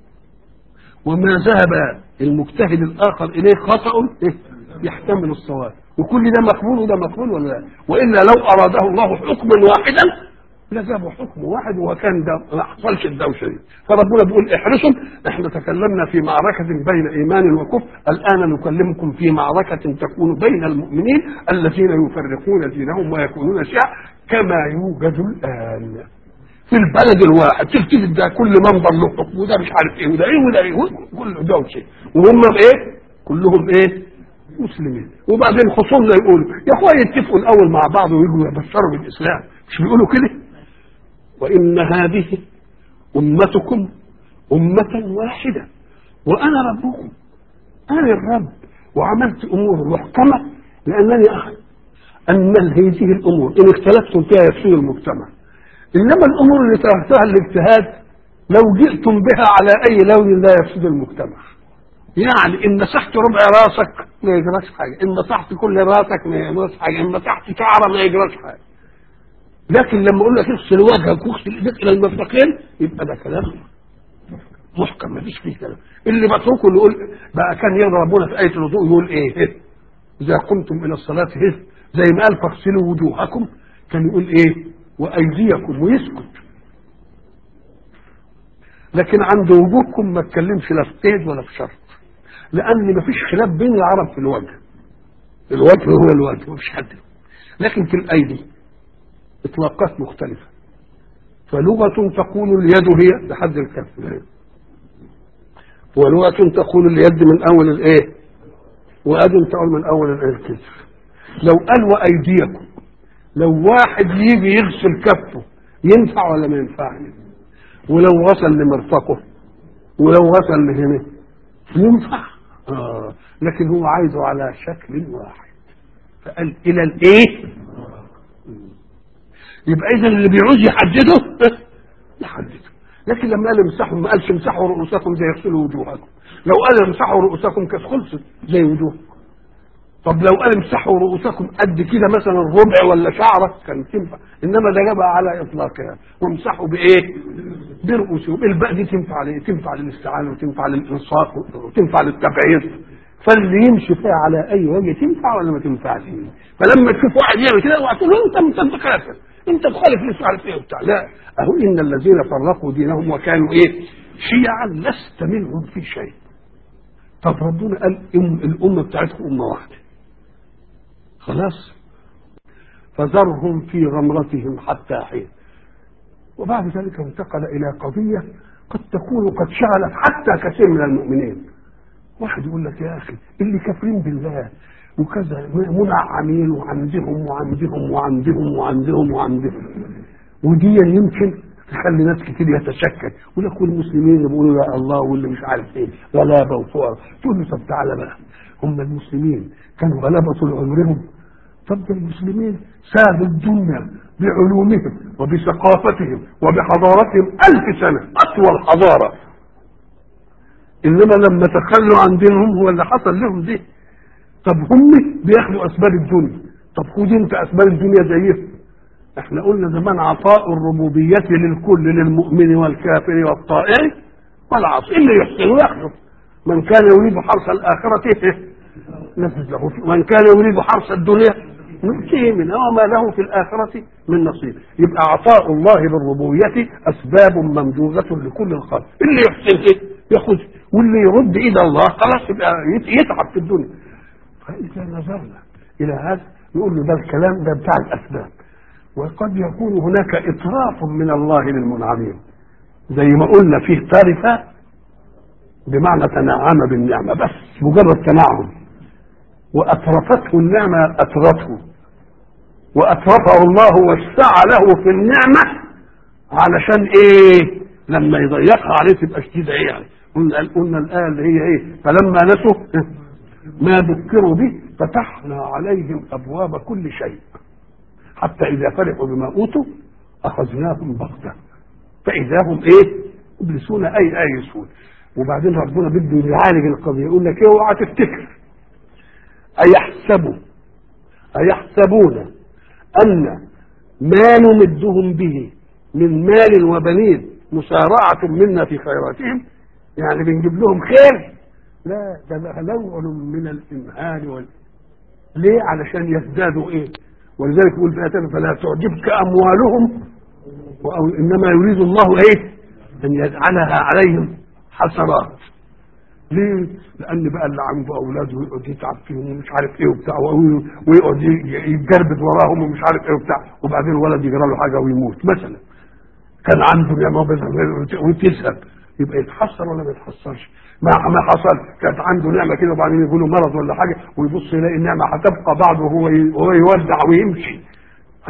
وما ذهب المجتهد الآخر إليه خطأ يحتمل الصواب وكل ده مقبول وده مقبول ولا لا والا لو اراده الله حكما واحدا لجابوا حكم واحد وكان ده ما حصلش الدوشه دي فربنا بيقول احرصوا احنا تكلمنا في معركه بين ايمان وكفر الان نكلمكم في معركه تكون بين المؤمنين الذين يفرقون دينهم ويكونون شيعا كما يوجد الان في البلد الواحد تكتب ده كل منبر له حكم وده مش عارف ايه وده ايه وده ايه كله دوشه وهم ايه كلهم ايه مسلمين وبعدين خصومنا يقولوا يا اخويا يتفقوا الاول مع بعض ويجوا يبشروا بالاسلام مش بيقولوا كده وإن هذه أمتكم أمة واحدة وأنا ربكم أنا الرب وعملت أمور محكمة لأنني أعلم أن هذه الأمور إن اختلفتم فيها يفسد المجتمع إنما الأمور اللي تركتها الاجتهاد لو جئتم بها على أي لون لا يفسد المجتمع يعني إن مسحت ربع راسك ما يجراش حاجة إن مسحت كل راسك ما يجراش حاجة إن مسحت شعرة ما يجراش حاجة لكن لما اقول لك اغسل وجهك واغسل ايديك الى المرفقين يبقى ده كلام محكم ما فيش فيه كلام اللي بتركه اللي يقول بقى كان يقرا ربنا في ايه الوضوء يقول ايه اذا قمتم الى الصلاه هز زي ما قال فاغسلوا وجوهكم كان يقول ايه وايديكم ويسكت لكن عند وجوهكم ما اتكلمش لا في قيد ولا في شرط لان ما فيش خلاف بين العرب في الوجه الوجه هو الوجه ما فيش حد لكن في الايدي اطلاقات مختلفه فلغه تقول اليد هي لحد الكف ولغه تقول اليد من اول الايه واد تقول من اول الايه الكتف لو قال وايديكم لو واحد يجي يغسل كفه ينفع ولا ما ينفعش ولو غسل لمرفقه ولو غسل لهنا ينفع آه. لكن هو عايزه على شكل واحد فقال الى الايه يبقى اذا اللي بيعوز يحدده يحدده لكن لما قال امسحوا ما قالش امسحوا رؤوسكم زي يغسلوا وجوهكم لو قال امسحوا رؤوسكم كانت خلصت زي وجوهكم طب لو قال امسحوا رؤوسكم قد كده مثلا ربع ولا شعره كان تنفع انما ده جابها على اطلاقها وامسحوا بايه؟ برؤوسهم الباء دي تنفع لإيه؟ تنفع للاستعانه وتنفع للانصاف وتنفع للتبعيض فاللي يمشي فيها على اي وجه تنفع ولا ما تنفعش فلما تشوف واحد يعمل كده اوعى تقول له انت انت كافر انت تخالف مش عارف ايه وبتاع لا اهو ان الذين فرقوا دينهم وكانوا ايه؟ شيعا لست منهم في شيء طب ربنا قال إن الامه بتاعتكم امه واحده خلاص فذرهم في غمرتهم حتى حين وبعد ذلك انتقل الى قضيه قد تكون قد شغلت حتى كثير من المؤمنين واحد يقول لك يا اخي اللي كافرين بالله وكذا منعمين وعندهم وعندهم وعندهم وعندهم وعندهم ودي يمكن تخلي ناس كتير يتشكك يقول لك والمسلمين اللي بيقولوا يا الله واللي مش عارف ايه غلابه وفقراء تقول له طب تعالى بقى هم المسلمين كانوا غلابه طول عمرهم طب ده المسلمين سادوا الدنيا بعلومهم وبثقافتهم وبحضارتهم ألف سنة أطول حضارة إنما لما تخلوا عن دينهم هو اللي حصل لهم دي طب هم بياخدوا أسباب الدنيا طب خد أنت أسباب الدنيا زيهم احنا قلنا زمان عطاء الربوبية للكل للمؤمن والكافر والطائع والعاصي اللي يحسن ياخده من كان يريد حرث الآخرة نفذ له فيه ومن كان يريد حرث الدنيا نؤتيه منها وما له في الآخرة من نصيب يبقى عطاء الله بالربوبية أسباب ممجوزة لكل الخلق اللي يحسن ايه ياخذ واللي يرد إلى الله خلاص يبقى يتعب في الدنيا فإذا نظرنا إلى هذا نقول له ده الكلام ده بتاع الأسباب وقد يكون هناك إطراف من الله للمنعمين زي ما قلنا فيه طرفة بمعنى تنعم بالنعمة بس مجرد تنعم وأطرفته النعمة أطرته وأطرفه الله وسع له في النعمة علشان إيه لما يضيقها عليه تبقى شديدة إيه يعني قلنا قلنا الآية اللي هي إيه فلما نسوا ما ذكروا به فتحنا عليهم أبواب كل شيء حتى إذا فرحوا بما أوتوا أخذناهم بغتة فإذا هم إيه يبلسون أي آيسون وبعدين ربنا بده يعالج القضية يقول لك اوعى تفتكر أيحسبوا أيحسبون أن ما نمدهم به من مال وبنين مسارعة منا في خيراتهم يعني بنجيب لهم خير لا ده نوع من الإمهال وال... ليه علشان يزدادوا إيه ولذلك يقول في آية فلا تعجبك أموالهم وأو إنما يريد الله إيه أن يجعلها عليهم حسرات ليه؟ لأن بقى اللي عنده أولاد ويقعد يتعب فيهم ومش عارف إيه وبتاع ويقعد يتجربد وراهم ومش عارف إيه وبتاع وبعدين الولد يجرى له حاجة ويموت مثلا كان عنده نعمة وتذهب يبقى يتحسر ولا ما يتحسرش ما ما حصل كانت عنده نعمة كده وبعدين يقول له مرض ولا حاجة ويبص يلاقي النعمة هتبقى بعده وهو وهو يودع ويمشي قال لا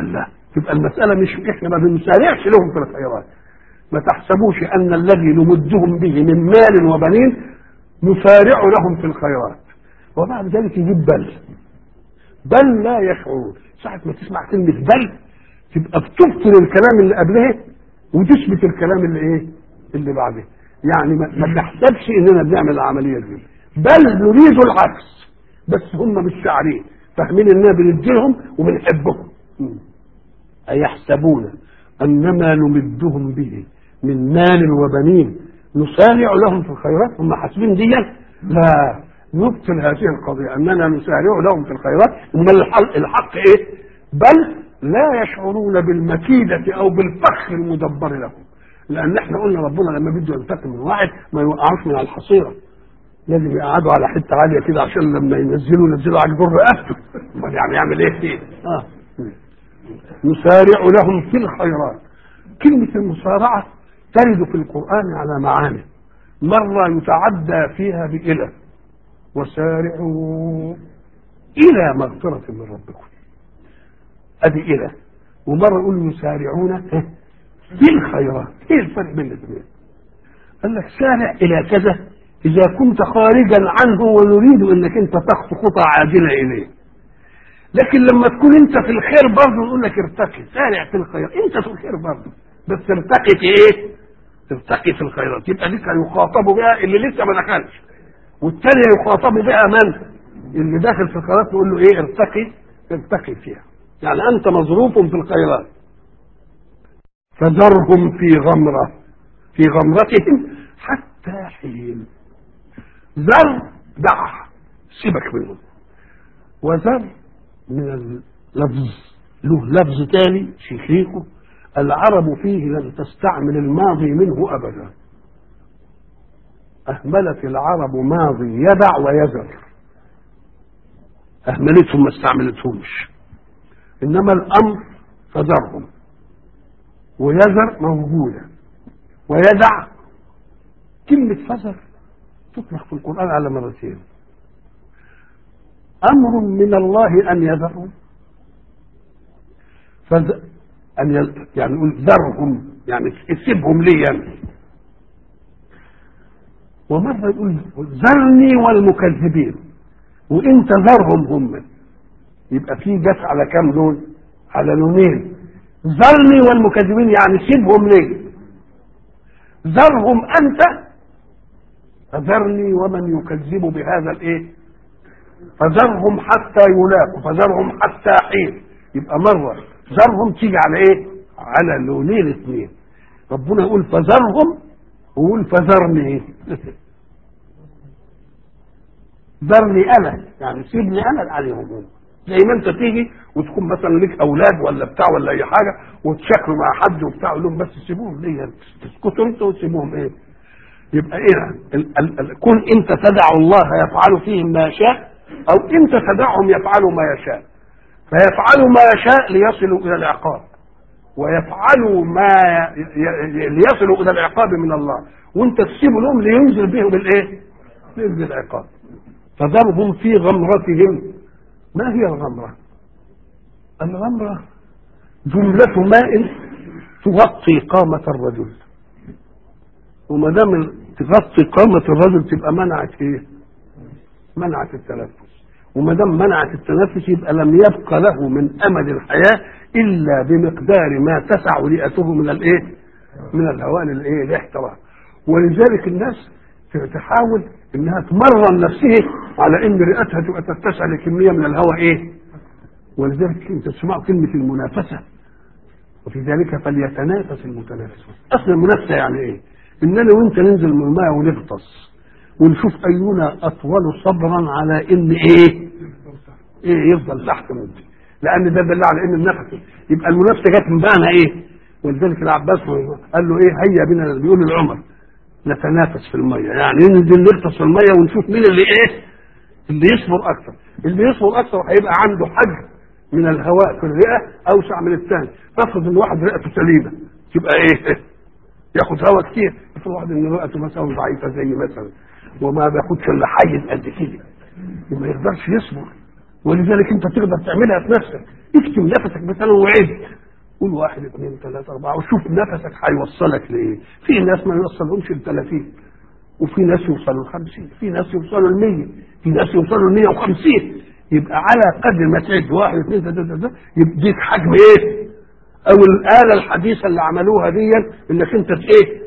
تبقى المساله مش احنا ما بنسارعش لهم في الخيرات ما تحسبوش ان الذي نمدهم به من مال وبنين نسارع لهم في الخيرات وبعد ذلك يجيب بل بل لا يشعرون ساعة ما تسمع كلمة بل تبقى بتبطل الكلام اللي قبلها وتثبت الكلام اللي ايه اللي بعده يعني ما, ما تحسبش اننا بنعمل العملية دي بل نريد العكس بس هم مش شاعرين فاهمين اننا بنديلهم وبنحبهم أيحسبون أنما نمدهم به من مال وبنين نسارع لهم في الخيرات هم حاسبين دي لا نبطل هذه القضية أننا نسارع لهم في الخيرات إن الحق, الحق إيه بل لا يشعرون بالمكيدة أو بالفخ المدبر لهم لأن احنا قلنا ربنا لما بده ينتقم من واحد ما يوقعوش من على الحصيرة لازم يقعدوا على حتة عالية كده عشان لما ينزلوا ينزلوا على جبر رقبته امال يعني يعمل ايه فيه؟ اه نسارع لهم في الخيرات كلمة المسارعة ترد في القرآن على معاني مرة يتعدى فيها بإلى وسارعوا إلى مغفرة من ربكم أدي إلى ومرة يقول يسارعون في الخيرات إيه الفرق بين الاثنين؟ قال لك سارع إلى كذا إذا كنت خارجا عنه ونريد أنك أنت تخطو خطى عاجلة إليه لكن لما تكون انت في الخير برضه نقول لك ارتقي سارع في الخير انت في الخير برضه بس ارتقي في ايه؟ ارتقي في الخيرات يبقى لسه يخاطب بها اللي لسه ما دخلش والثانيه يخاطب بها من؟ اللي داخل في الخيرات نقول له ايه ارتقي ارتقي فيها يعني انت مظروف في الخيرات فذرهم في غمره في غمرتهم حتى حين ذر دع سيبك منهم وذر من اللفظ له لفظ تاني شيخيكو العرب فيه لن تستعمل الماضي منه ابدا اهملت العرب ماضي يدع ويذر اهملتهم ما استعملتهمش انما الامر فذرهم ويذر موجوده ويدع كلمه فذر تطلق في القران على مرتين امر من الله ان يذروا فز... ان ي... يعني نقول ذرهم يعني سيبهم لي يعني. ومره يقول ذرني والمكذبين وانت ذرهم هم يبقى في جت على كام لون على لونين ذرني والمكذبين يعني سيبهم لي ذرهم انت فذرني ومن يكذب بهذا الايه فذرهم حتى يلاقوا فذرهم حتى حين يبقى مرة ذرهم تيجي على ايه على لونين اثنين ربنا يقول فذرهم ويقول فذرني ذرني انا يعني سيبني انا عليهم زي ما انت تيجي وتكون مثلا لك اولاد ولا بتاع ولا اي حاجه وتشكلوا مع حد وبتاع يقول لهم بس سيبوهم ليه تسكتوا انتوا وتسيبوهم ايه يبقى ايه ال ال ال كن انت تدع الله يفعل فيهم ما يشاء او انت تدعهم يفعلوا ما يشاء فيفعلوا ما يشاء ليصلوا الى العقاب ويفعلوا ما ليصلوا الى العقاب من الله وانت تسيب لهم لينزل بهم الايه؟ ينزل العقاب فذرهم في غمرتهم ما هي الغمره؟ الغمره جملة ماء تغطي قامة الرجل وما دام تغطي قامة الرجل تبقى منعت ايه؟ منعت التنفس وما دام منعت التنفس يبقى لم يبق له من امد الحياه الا بمقدار ما تسع رئته من الايه؟ من الهواء للايه؟ الاحتراق ولذلك الناس تحاول انها تمرن نفسها على ان رئتها تبقى تتسع لكميه من الهواء ايه؟ ولذلك انت تسمعوا كلمه المنافسه وفي ذلك فليتنافس المتنافسون اصل المنافسه يعني ايه؟ اننا وانت ننزل من الماء ونغطس ونشوف اينا اطول صبرا على ان ايه ايه يفضل تحت مدة لان ده دل على ان النفس يبقى المنافسه جت من معنى ايه ولذلك العباس قال له ايه هيا بنا بيقول لعمر نتنافس في الميه يعني ننزل نغطس في الميه ونشوف مين اللي ايه اللي يصبر اكثر اللي يصبر اكثر هيبقى عنده حجم من الهواء في الرئه اوسع من الثاني تفرض ان واحد رئته سليمه تبقى ايه ياخد هواء كتير افرض واحد ان رئته مثلا ضعيفه زي مثلا وما بياخدش الا حيز قد كده وما يقدرش يصبر ولذلك انت تقدر تعملها في نفسك اكتم نفسك مثلا وعد قول واحد اثنين ثلاثة أربعة وشوف نفسك هيوصلك لإيه في ناس ما يوصلهمش ل 30 وفي ناس يوصلوا ل 50 في ناس يوصلوا ل 100 في ناس يوصلوا ل 150 يبقى على قدر ما تعد واحد اثنين ثلاثة ثلاثة يديك حجم ايه؟ او الآلة الحديثة اللي عملوها دي انك انت ايه؟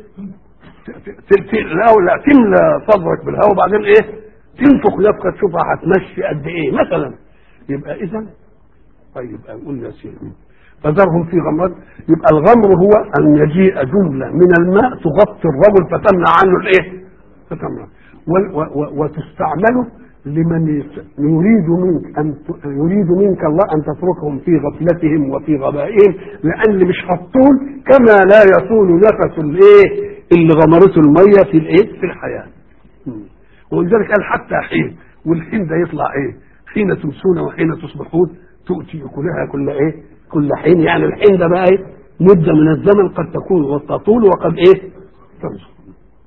لا تملى صدرك بالهواء وبعدين ايه؟ تنفخ نفخة تشوفها هتمشي قد ايه مثلا يبقى اذا طيب قول يا سيدي فذرهم في غمرات يبقى الغمر هو ان يجيء جمله من الماء تغطي الرجل فتمنع عنه الايه؟ فتمنع وتستعمل لمن يريد منك ان يريد منك الله ان تتركهم في غفلتهم وفي غبائهم لان مش هتطول كما لا يطول نفس الايه اللي غمرته الميه في الايه في الحياه ولذلك قال حتى حين والحين ده يطلع ايه حين تمسون وحين تصبحون تؤتي اكلها كل ايه كل حين يعني الحين ده بقى ايه مده من الزمن قد تكون وتطول وقد ايه تنصر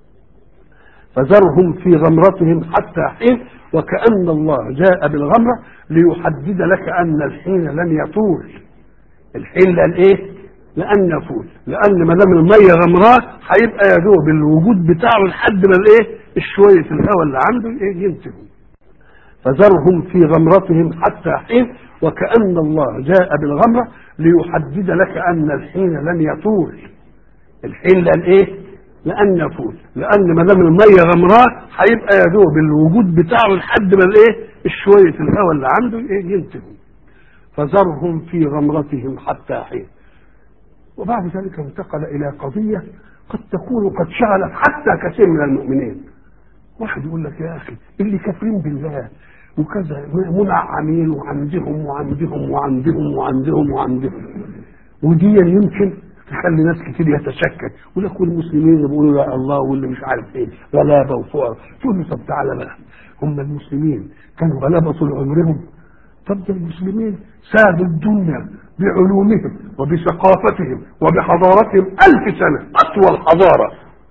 فذرهم في غمرتهم حتى حين وكأن الله جاء بالغمرة ليحدد لك أن الحين لن يطول الحين لن إيه؟ لأن يطول لأن ما دام المية غمراه هيبقى يا دوب الوجود بتاعه لحد ما الإيه؟ الشوية الهواء اللي عنده إيه ينتهي فذرهم في غمرتهم حتى حين وكأن الله جاء بالغمرة ليحدد لك أن الحين لن يطول الحين لن إيه؟ لأن يفوت لأن ما دام المية غمراه هيبقى يا دوب الوجود بتاعه لحد ما الايه الشوية الهواء اللي عنده ايه ينتهي فذرهم في غمرتهم حتى حين وبعد ذلك انتقل إلى قضية قد تكون قد شغلت حتى كثير من المؤمنين واحد يقول لك يا أخي اللي كافرين بالله وكذا منعمين وعندهم وعندهم وعندهم وعندهم وعندهم ودي يمكن تخلي ناس كتير يتشكك يقول لك والمسلمين اللي بيقولوا يا الله واللي مش عارف ايه غلابه وفقراء تقول له طب تعالى بقى هم المسلمين كانوا غلابه طول عمرهم طب ده المسلمين سادوا الدنيا بعلومهم وبثقافتهم وبحضارتهم ألف سنة أطول حضارة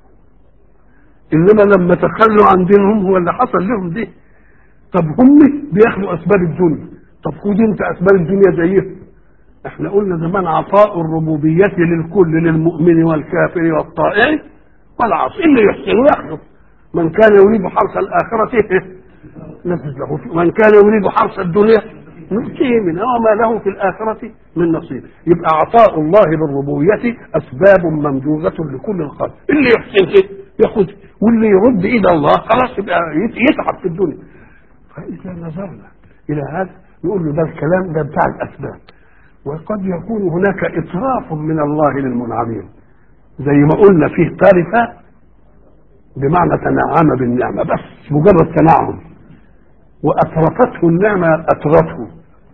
إنما لما تخلوا عن دينهم هو اللي حصل لهم دي طب هم بياخدوا أسباب الدنيا طب خد أنت أسباب الدنيا زيهم احنا قلنا زمان عطاء الربوبية للكل للمؤمن والكافر والطائع والعاصي اللي يحسن ياخذه من كان يريد حرث الآخرة نفذ له من كان يريد حرث الدنيا نؤتيه منها وما له في الآخرة من نصيب يبقى عطاء الله بالربوبية أسباب ممجوزة لكل الخلق اللي يحسن كده ياخذ واللي يرد إلى الله خلاص يبقى يتعب في الدنيا فإذا نظرنا إلى هذا نقول له ده الكلام ده بتاع الأسباب وقد يكون هناك إطراف من الله للمنعمين زي ما قلنا فيه طرفة بمعنى تنعم بالنعمة بس مجرد تنعم وأترفته النعمة أترفه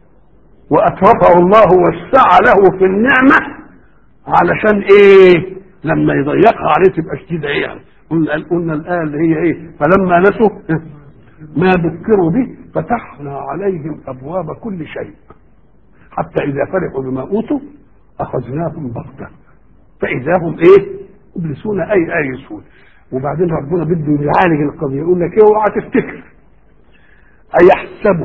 وأترفه الله وسع له في النعمة علشان إيه لما يضيقها عليه تبقى شديدة إيه يعني قلنا قلنا الآية اللي هي إيه فلما نسوا ما ذكروا به فتحنا عليهم أبواب كل شيء حتى إذا فرحوا بما أوتوا أخذناهم بغتة فإذا هم إيه؟ يبلسون أي أي يسون وبعدين ربنا بده يعالج القضية يقول لك إيه اوعى تفتكر أيحسبوا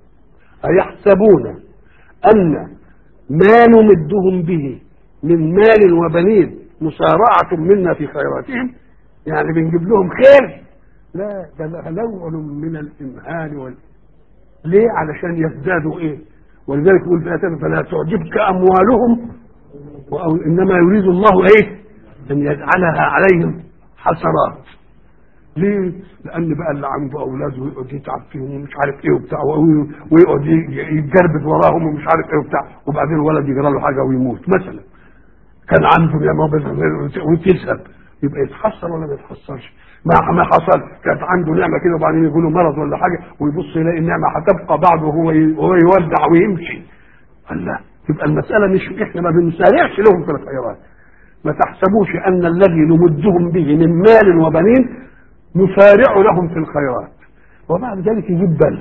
أيحسبون أن ما نمدهم به من مال وبنين مسارعة منا في خيراتهم يعني بنجيب لهم خير لا ده نوع من الإمهال وال... ليه علشان يزدادوا إيه ولذلك يقول في الآية فلا تعجبك أموالهم وأو إنما يريد الله إيه أن يجعلها عليهم حسرات ليه؟ لأن بقى اللي عنده أولاد ويقعد يتعب فيهم ومش عارف إيه وبتاع ويقعد يتجربد وراهم ومش عارف إيه وبتاع وبعدين الولد يجرى له حاجة ويموت مثلا كان عنده نعمة وتذهب يبقى يتحسر ولا ما يتحسرش؟ ما ما حصل كانت عنده نعمه كده وبعدين يجي له مرض ولا حاجه ويبص يلاقي النعمه هتبقى بعده وهو وهو يودع ويمشي قال لا يبقى المساله مش احنا ما بنسارعش لهم في الخيرات ما تحسبوش ان الذي نمدهم به من مال وبنين نسارع لهم في الخيرات وبعد ذلك يجيب بل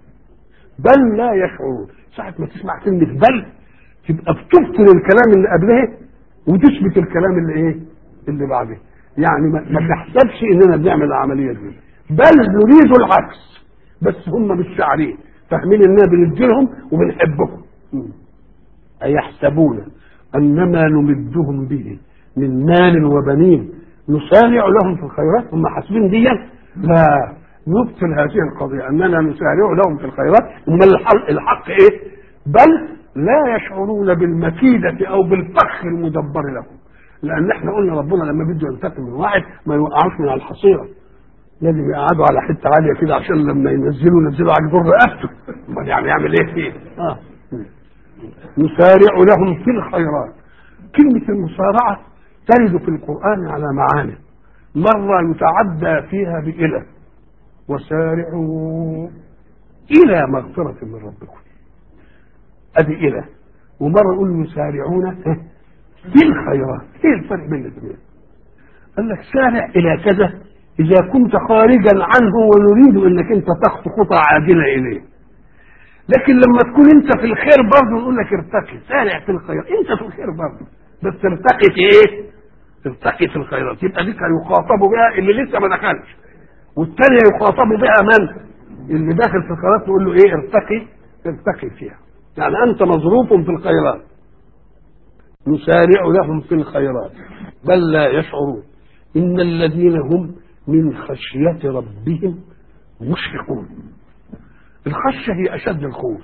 بل لا يشعرون ساعة ما تسمع كلمة بل تبقى بتبطل الكلام اللي قبلها وتثبت الكلام اللي ايه اللي بعده يعني ما تحسبش اننا بنعمل العمليه دي بل نريد العكس بس هم مش شاعرين فاهمين اننا بنديلهم وبنحبهم ايحسبون انما نمدهم به من مال وبنين نسارع لهم في الخيرات هم حاسبين دي لا نبطل هذه القضيه اننا نسارع لهم في الخيرات هم الحق, الحق ايه بل لا يشعرون بالمكيدة او بالفخ المدبر لهم لان احنا قلنا ربنا لما بده ينتقم من واحد ما يوقعوش من على الحصيره لازم يقعدوا على حته عاليه كده عشان لما ينزلوا ينزلوا على جر رقبته امال يعني يعمل ايه فيه؟ اه نسارع لهم في الخيرات كلمه المسارعه ترد في القران على معاني مره يتعدى فيها بإلى وسارعوا إلى مغفرة من ربكم أدي إلى ومرة يقول يسارعون في الخيرات إيه الفرق بين الاثنين؟ قال لك سارع إلى كذا إذا كنت خارجا عنه ونريد أنك أنت تخطو خطى عاجلة إليه لكن لما تكون أنت في الخير برضه نقول لك ارتقي سارع في الخير أنت في الخير برضه بس ارتقي في إيه؟ ارتقي في الخيرات يبقى دي كان يخاطب بها اللي لسه ما دخلش والثانيه يخاطب بها من؟ اللي داخل في الخيرات نقول له ايه ارتقي ارتقي فيها يعني انت مظروف في الخيرات نسارع لهم في الخيرات بل لا يشعرون ان الذين هم من خشيه ربهم مشفقون الخشيه هي اشد الخوف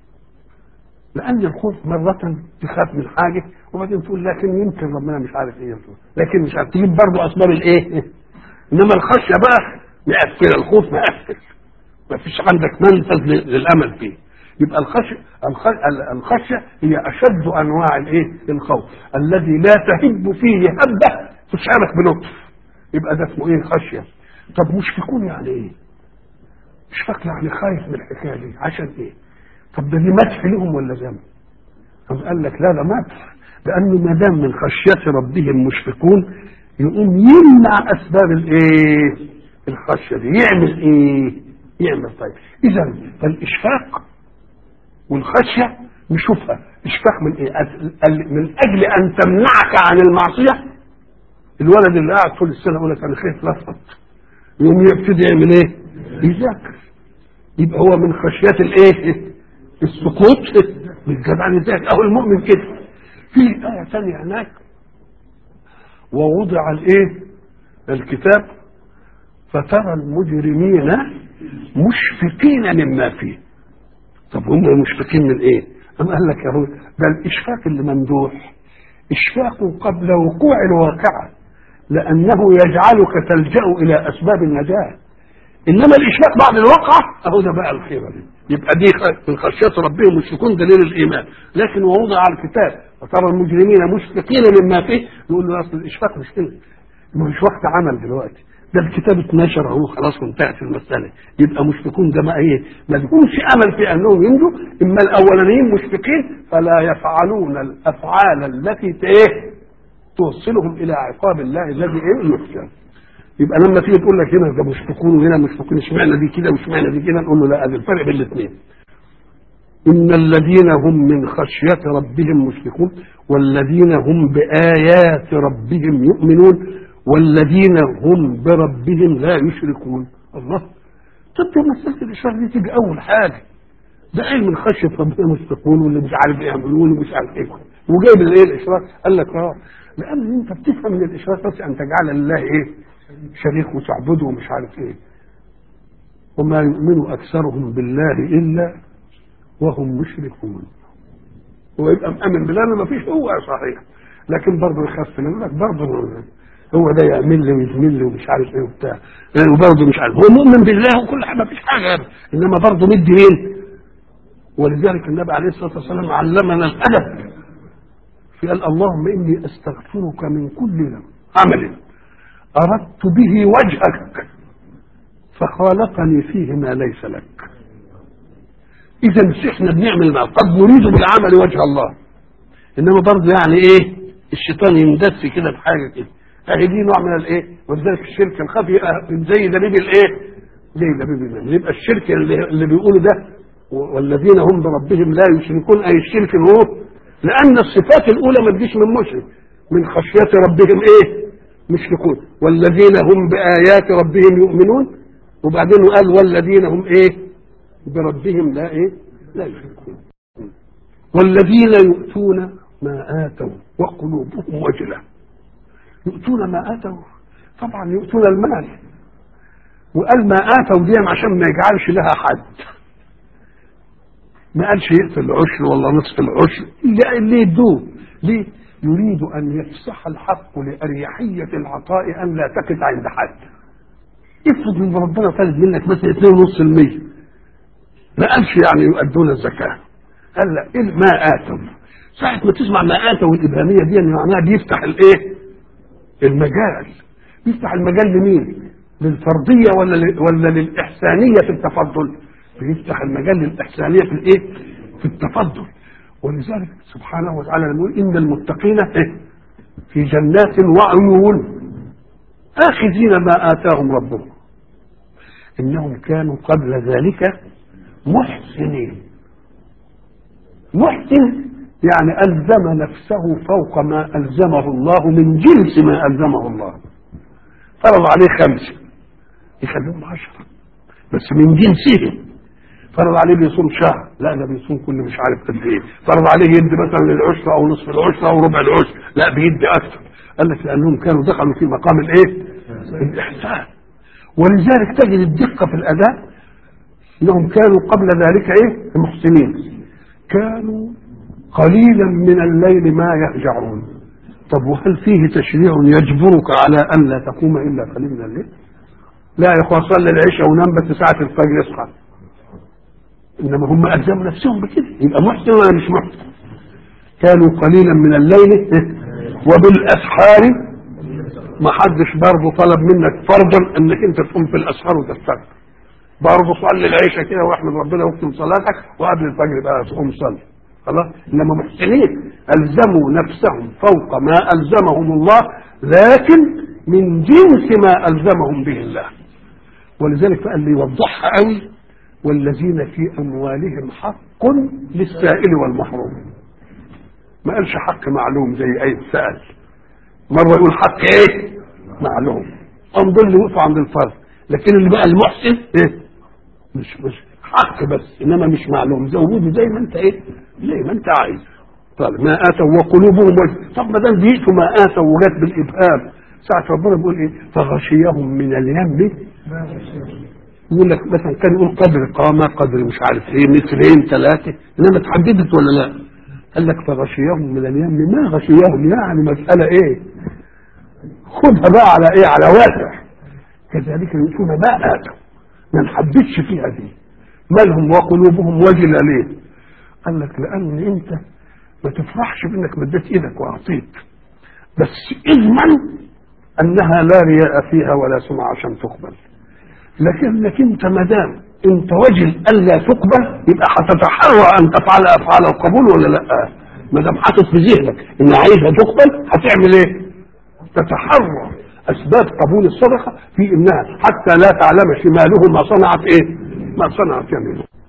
لان الخوف مره تخاف من حاجه وبعدين تقول لكن يمكن ربنا مش عارف ايه لكن مش عارف تجيب برضه اسباب الايه انما الخشيه بقى مقفله الخوف مقفل ما فيش عندك منفذ للامل فيه يبقى الخشيه الخشيه هي اشد انواع الايه الخوف الذي لا تهب فيه هبه تشعرك بلطف يبقى ده اسمه ايه خشيه طب مشفقون يعني ايه مشفق يعني خايف من الحكايه دي عشان ايه طب ده دي مدح لهم ولا ذنب طب قال لك لا ده مدح لانه ما دام من خشيه ربهم مشفقون يقوم يمنع اسباب الايه الخشيه دي يعمل ايه يعمل طيب اذا فالاشفاق والخشيه نشوفها اشفاق من ايه من اجل ان تمنعك عن المعصيه الولد اللي قاعد طول السنه يقول لك انا خايف لفظ يقوم يبتدي يعمل ايه يذاكر يبقى هو من خشيه الايه السقوط بالجدع يذاكر اهو المؤمن كده في ايه ثانيه هناك ووضع الايه الكتاب فترى المجرمين مشفقين مما فيه طب هم مشفقين من ايه أم قال لك يا هو ده الإشفاق اللي ممدوح إشفاق قبل وقوع الواقعة لأنه يجعلك تلجأ إلى أسباب النجاة إنما الإشفاق بعد الواقعة أهو ده بقى الخيرة دي يبقى دي من خشية ربهم مشفقون دليل الإيمان لكن ووضع على الكتاب فترى المجرمين مشفقين مما فيه يقول له أصل الإشفاق مش كده مش وقت عمل دلوقتي ده الكتاب اتنشر اهو خلاص وانتهت المساله يبقى مشفقون ده ما ايه ما بيكونش امل في انهم ينجوا اما الاولانيين مشفقين فلا يفعلون الافعال التي ايه توصلهم الى عقاب الله الذي ايه يحسن يبقى لما تيجي تقول لك هنا ده مشفقون وهنا مشفقون اشمعنى دي كده واشمعنى دي كده نقول له لا ده الفرق بين الاثنين إن الذين هم من خشية ربهم مشفقون والذين هم بآيات ربهم يؤمنون والذين هم بربهم لا يشركون الله طب ده مسألة الإشراك دي تيجي أول حاجة ده علم من خشية ربنا مشفقون واللي مش عارف ايه يعملون ومش عارف ايه وجايب الايه الإشراك قال لك اه لأن أنت بتفهم من الإشراك بس أن تجعل الله ايه شريك وتعبده ومش عارف ايه وما يؤمن أكثرهم بالله إلا وهم مشركون هو يبقى مأمن بالله ما فيش هو صحيح لكن برضه يخاف يقول لك برضه هو ده يعمل لي ويزمل لي ومش عارف ايه وبتاع يعني وبرضه مش عارف هو مؤمن بالله وكل حاجه ما فيش حاجه انما برضه مدي مين ولذلك النبي عليه الصلاه والسلام علمنا الادب قال اللهم اني استغفرك من كل عمل اردت به وجهك فخالطني فيه ما ليس لك اذا احنا بنعمل ما قد نريد بالعمل وجه الله انما برضه يعني ايه الشيطان يندس كده بحاجه كده اهي دي نوع من الايه ولذلك الشرك الخفي زي دبيب الايه زي دبيب النمل يبقى الشرك اللي, اللي بيقولوا ده والذين هم بربهم لا يشركون اي الشرك هو لان الصفات الاولى ما تجيش من مشرك من خشيه ربهم ايه مشركون والذين هم بايات ربهم يؤمنون وبعدين قال والذين هم ايه بربهم لا ايه لا يشركون والذين يؤتون ما آتوا وقلوبهم وجلة يؤتون ما آتوا طبعا يؤتون المال وقال ما آتوا دي عشان ما يجعلش لها حد ما قالش يقتل العشر ولا نصف العشر لا اللي يدوه ليه يريد أن يفسح الحق لأريحية العطاء أن لا تقف عند حد افرض ان ربنا طالب منك مثلا 2.5% ما قالش يعني يؤدون الزكاة قال لا إيه ما آتوا ساعة ما تسمع ما آتوا الإبهامية دي يعني معناها بيفتح الإيه؟ المجال بيفتح المجال لمين؟ للفرضية ولا ل... ولا للإحسانية في التفضل؟ بيفتح المجال للإحسانية في الإيه؟ في التفضل ولذلك سبحانه وتعالى نقول إن المتقين إيه؟ في جنات وعيون آخذين ما آتاهم ربهم إنهم كانوا قبل ذلك محسنين محسن يعني ألزم نفسه فوق ما ألزمه الله من جنس ما ألزمه الله فرض عليه خمسة يخليهم عشرة بس من جنسهم فرض عليه بيصوم شهر لا ده بيصوم كل مش عارف قد ايه فرض عليه يدي مثلا العشرة او نصف العشرة او ربع العشر لا بيدي اكثر قال لك لانهم كانوا دخلوا في مقام الايه الاحسان ولذلك تجد الدقة في الاداء انهم كانوا قبل ذلك ايه محسنين كانوا قليلا من الليل ما يهجعون طب وهل فيه تشريع يجبرك على ان لا تقوم الا قليلا من الليل لا يا اخوان صلي العشاء ونام بس ساعه الفجر يصحى انما هم الزموا نفسهم بكده يبقى محسن ولا مش محسن كانوا قليلا من الليل وبالاسحار ما حدش برضه طلب منك فرضا انك انت تقوم في الاسحار وتستغفر برضه صلي العشاء كده واحمد ربنا واختم صلاتك وقبل الفجر بقى تقوم صلي خلاص انما محسنين الزموا نفسهم فوق ما الزمهم الله لكن من جنس ما الزمهم به الله ولذلك قال لي يوضحها قوي والذين في اموالهم حق للسائل والمحروم ما قالش حق معلوم زي اي سائل مره يقول حق ايه معلوم هم دول اللي وقفوا عند الفرد لكن اللي بقى المحسن ايه مش مش حق بس انما مش معلوم زوده زي ما انت ايه زي ما انت عايز طيب ما اتوا وقلوبهم وجه طب ما دام بيئتوا ما اتوا وجت بالابهام ساعه ربنا بيقول ايه فغشيهم من اليم يقول لك مثلا كان يقول قدر قامة قدر مش عارف ايه مترين ثلاثة انما اتحددت ولا لا؟ قال لك فغشيهم من اليم ما غشيهم يعني مسألة ايه؟ خدها بقى على ايه؟ على واسع كذلك يؤتون ما اتوا ما نحددش فيها دي مالهم وقلوبهم وجلة ليه؟ قال لك لأن أنت ما تفرحش بأنك مديت إيدك وأعطيت بس اضمن أنها لا رياء فيها ولا سمعة عشان تقبل لكنك أنت ما دام أنت وجل ألا تقبل يبقى هتتحرى أن تفعل أفعال القبول ولا لا؟ ما دام حاطط في ذهنك إن عايزها تقبل هتعمل إيه؟ تتحرى أسباب قبول الصدقة في إنها حتى لا تعلم شماله ما صنعت إيه؟ ما صنعت يمينه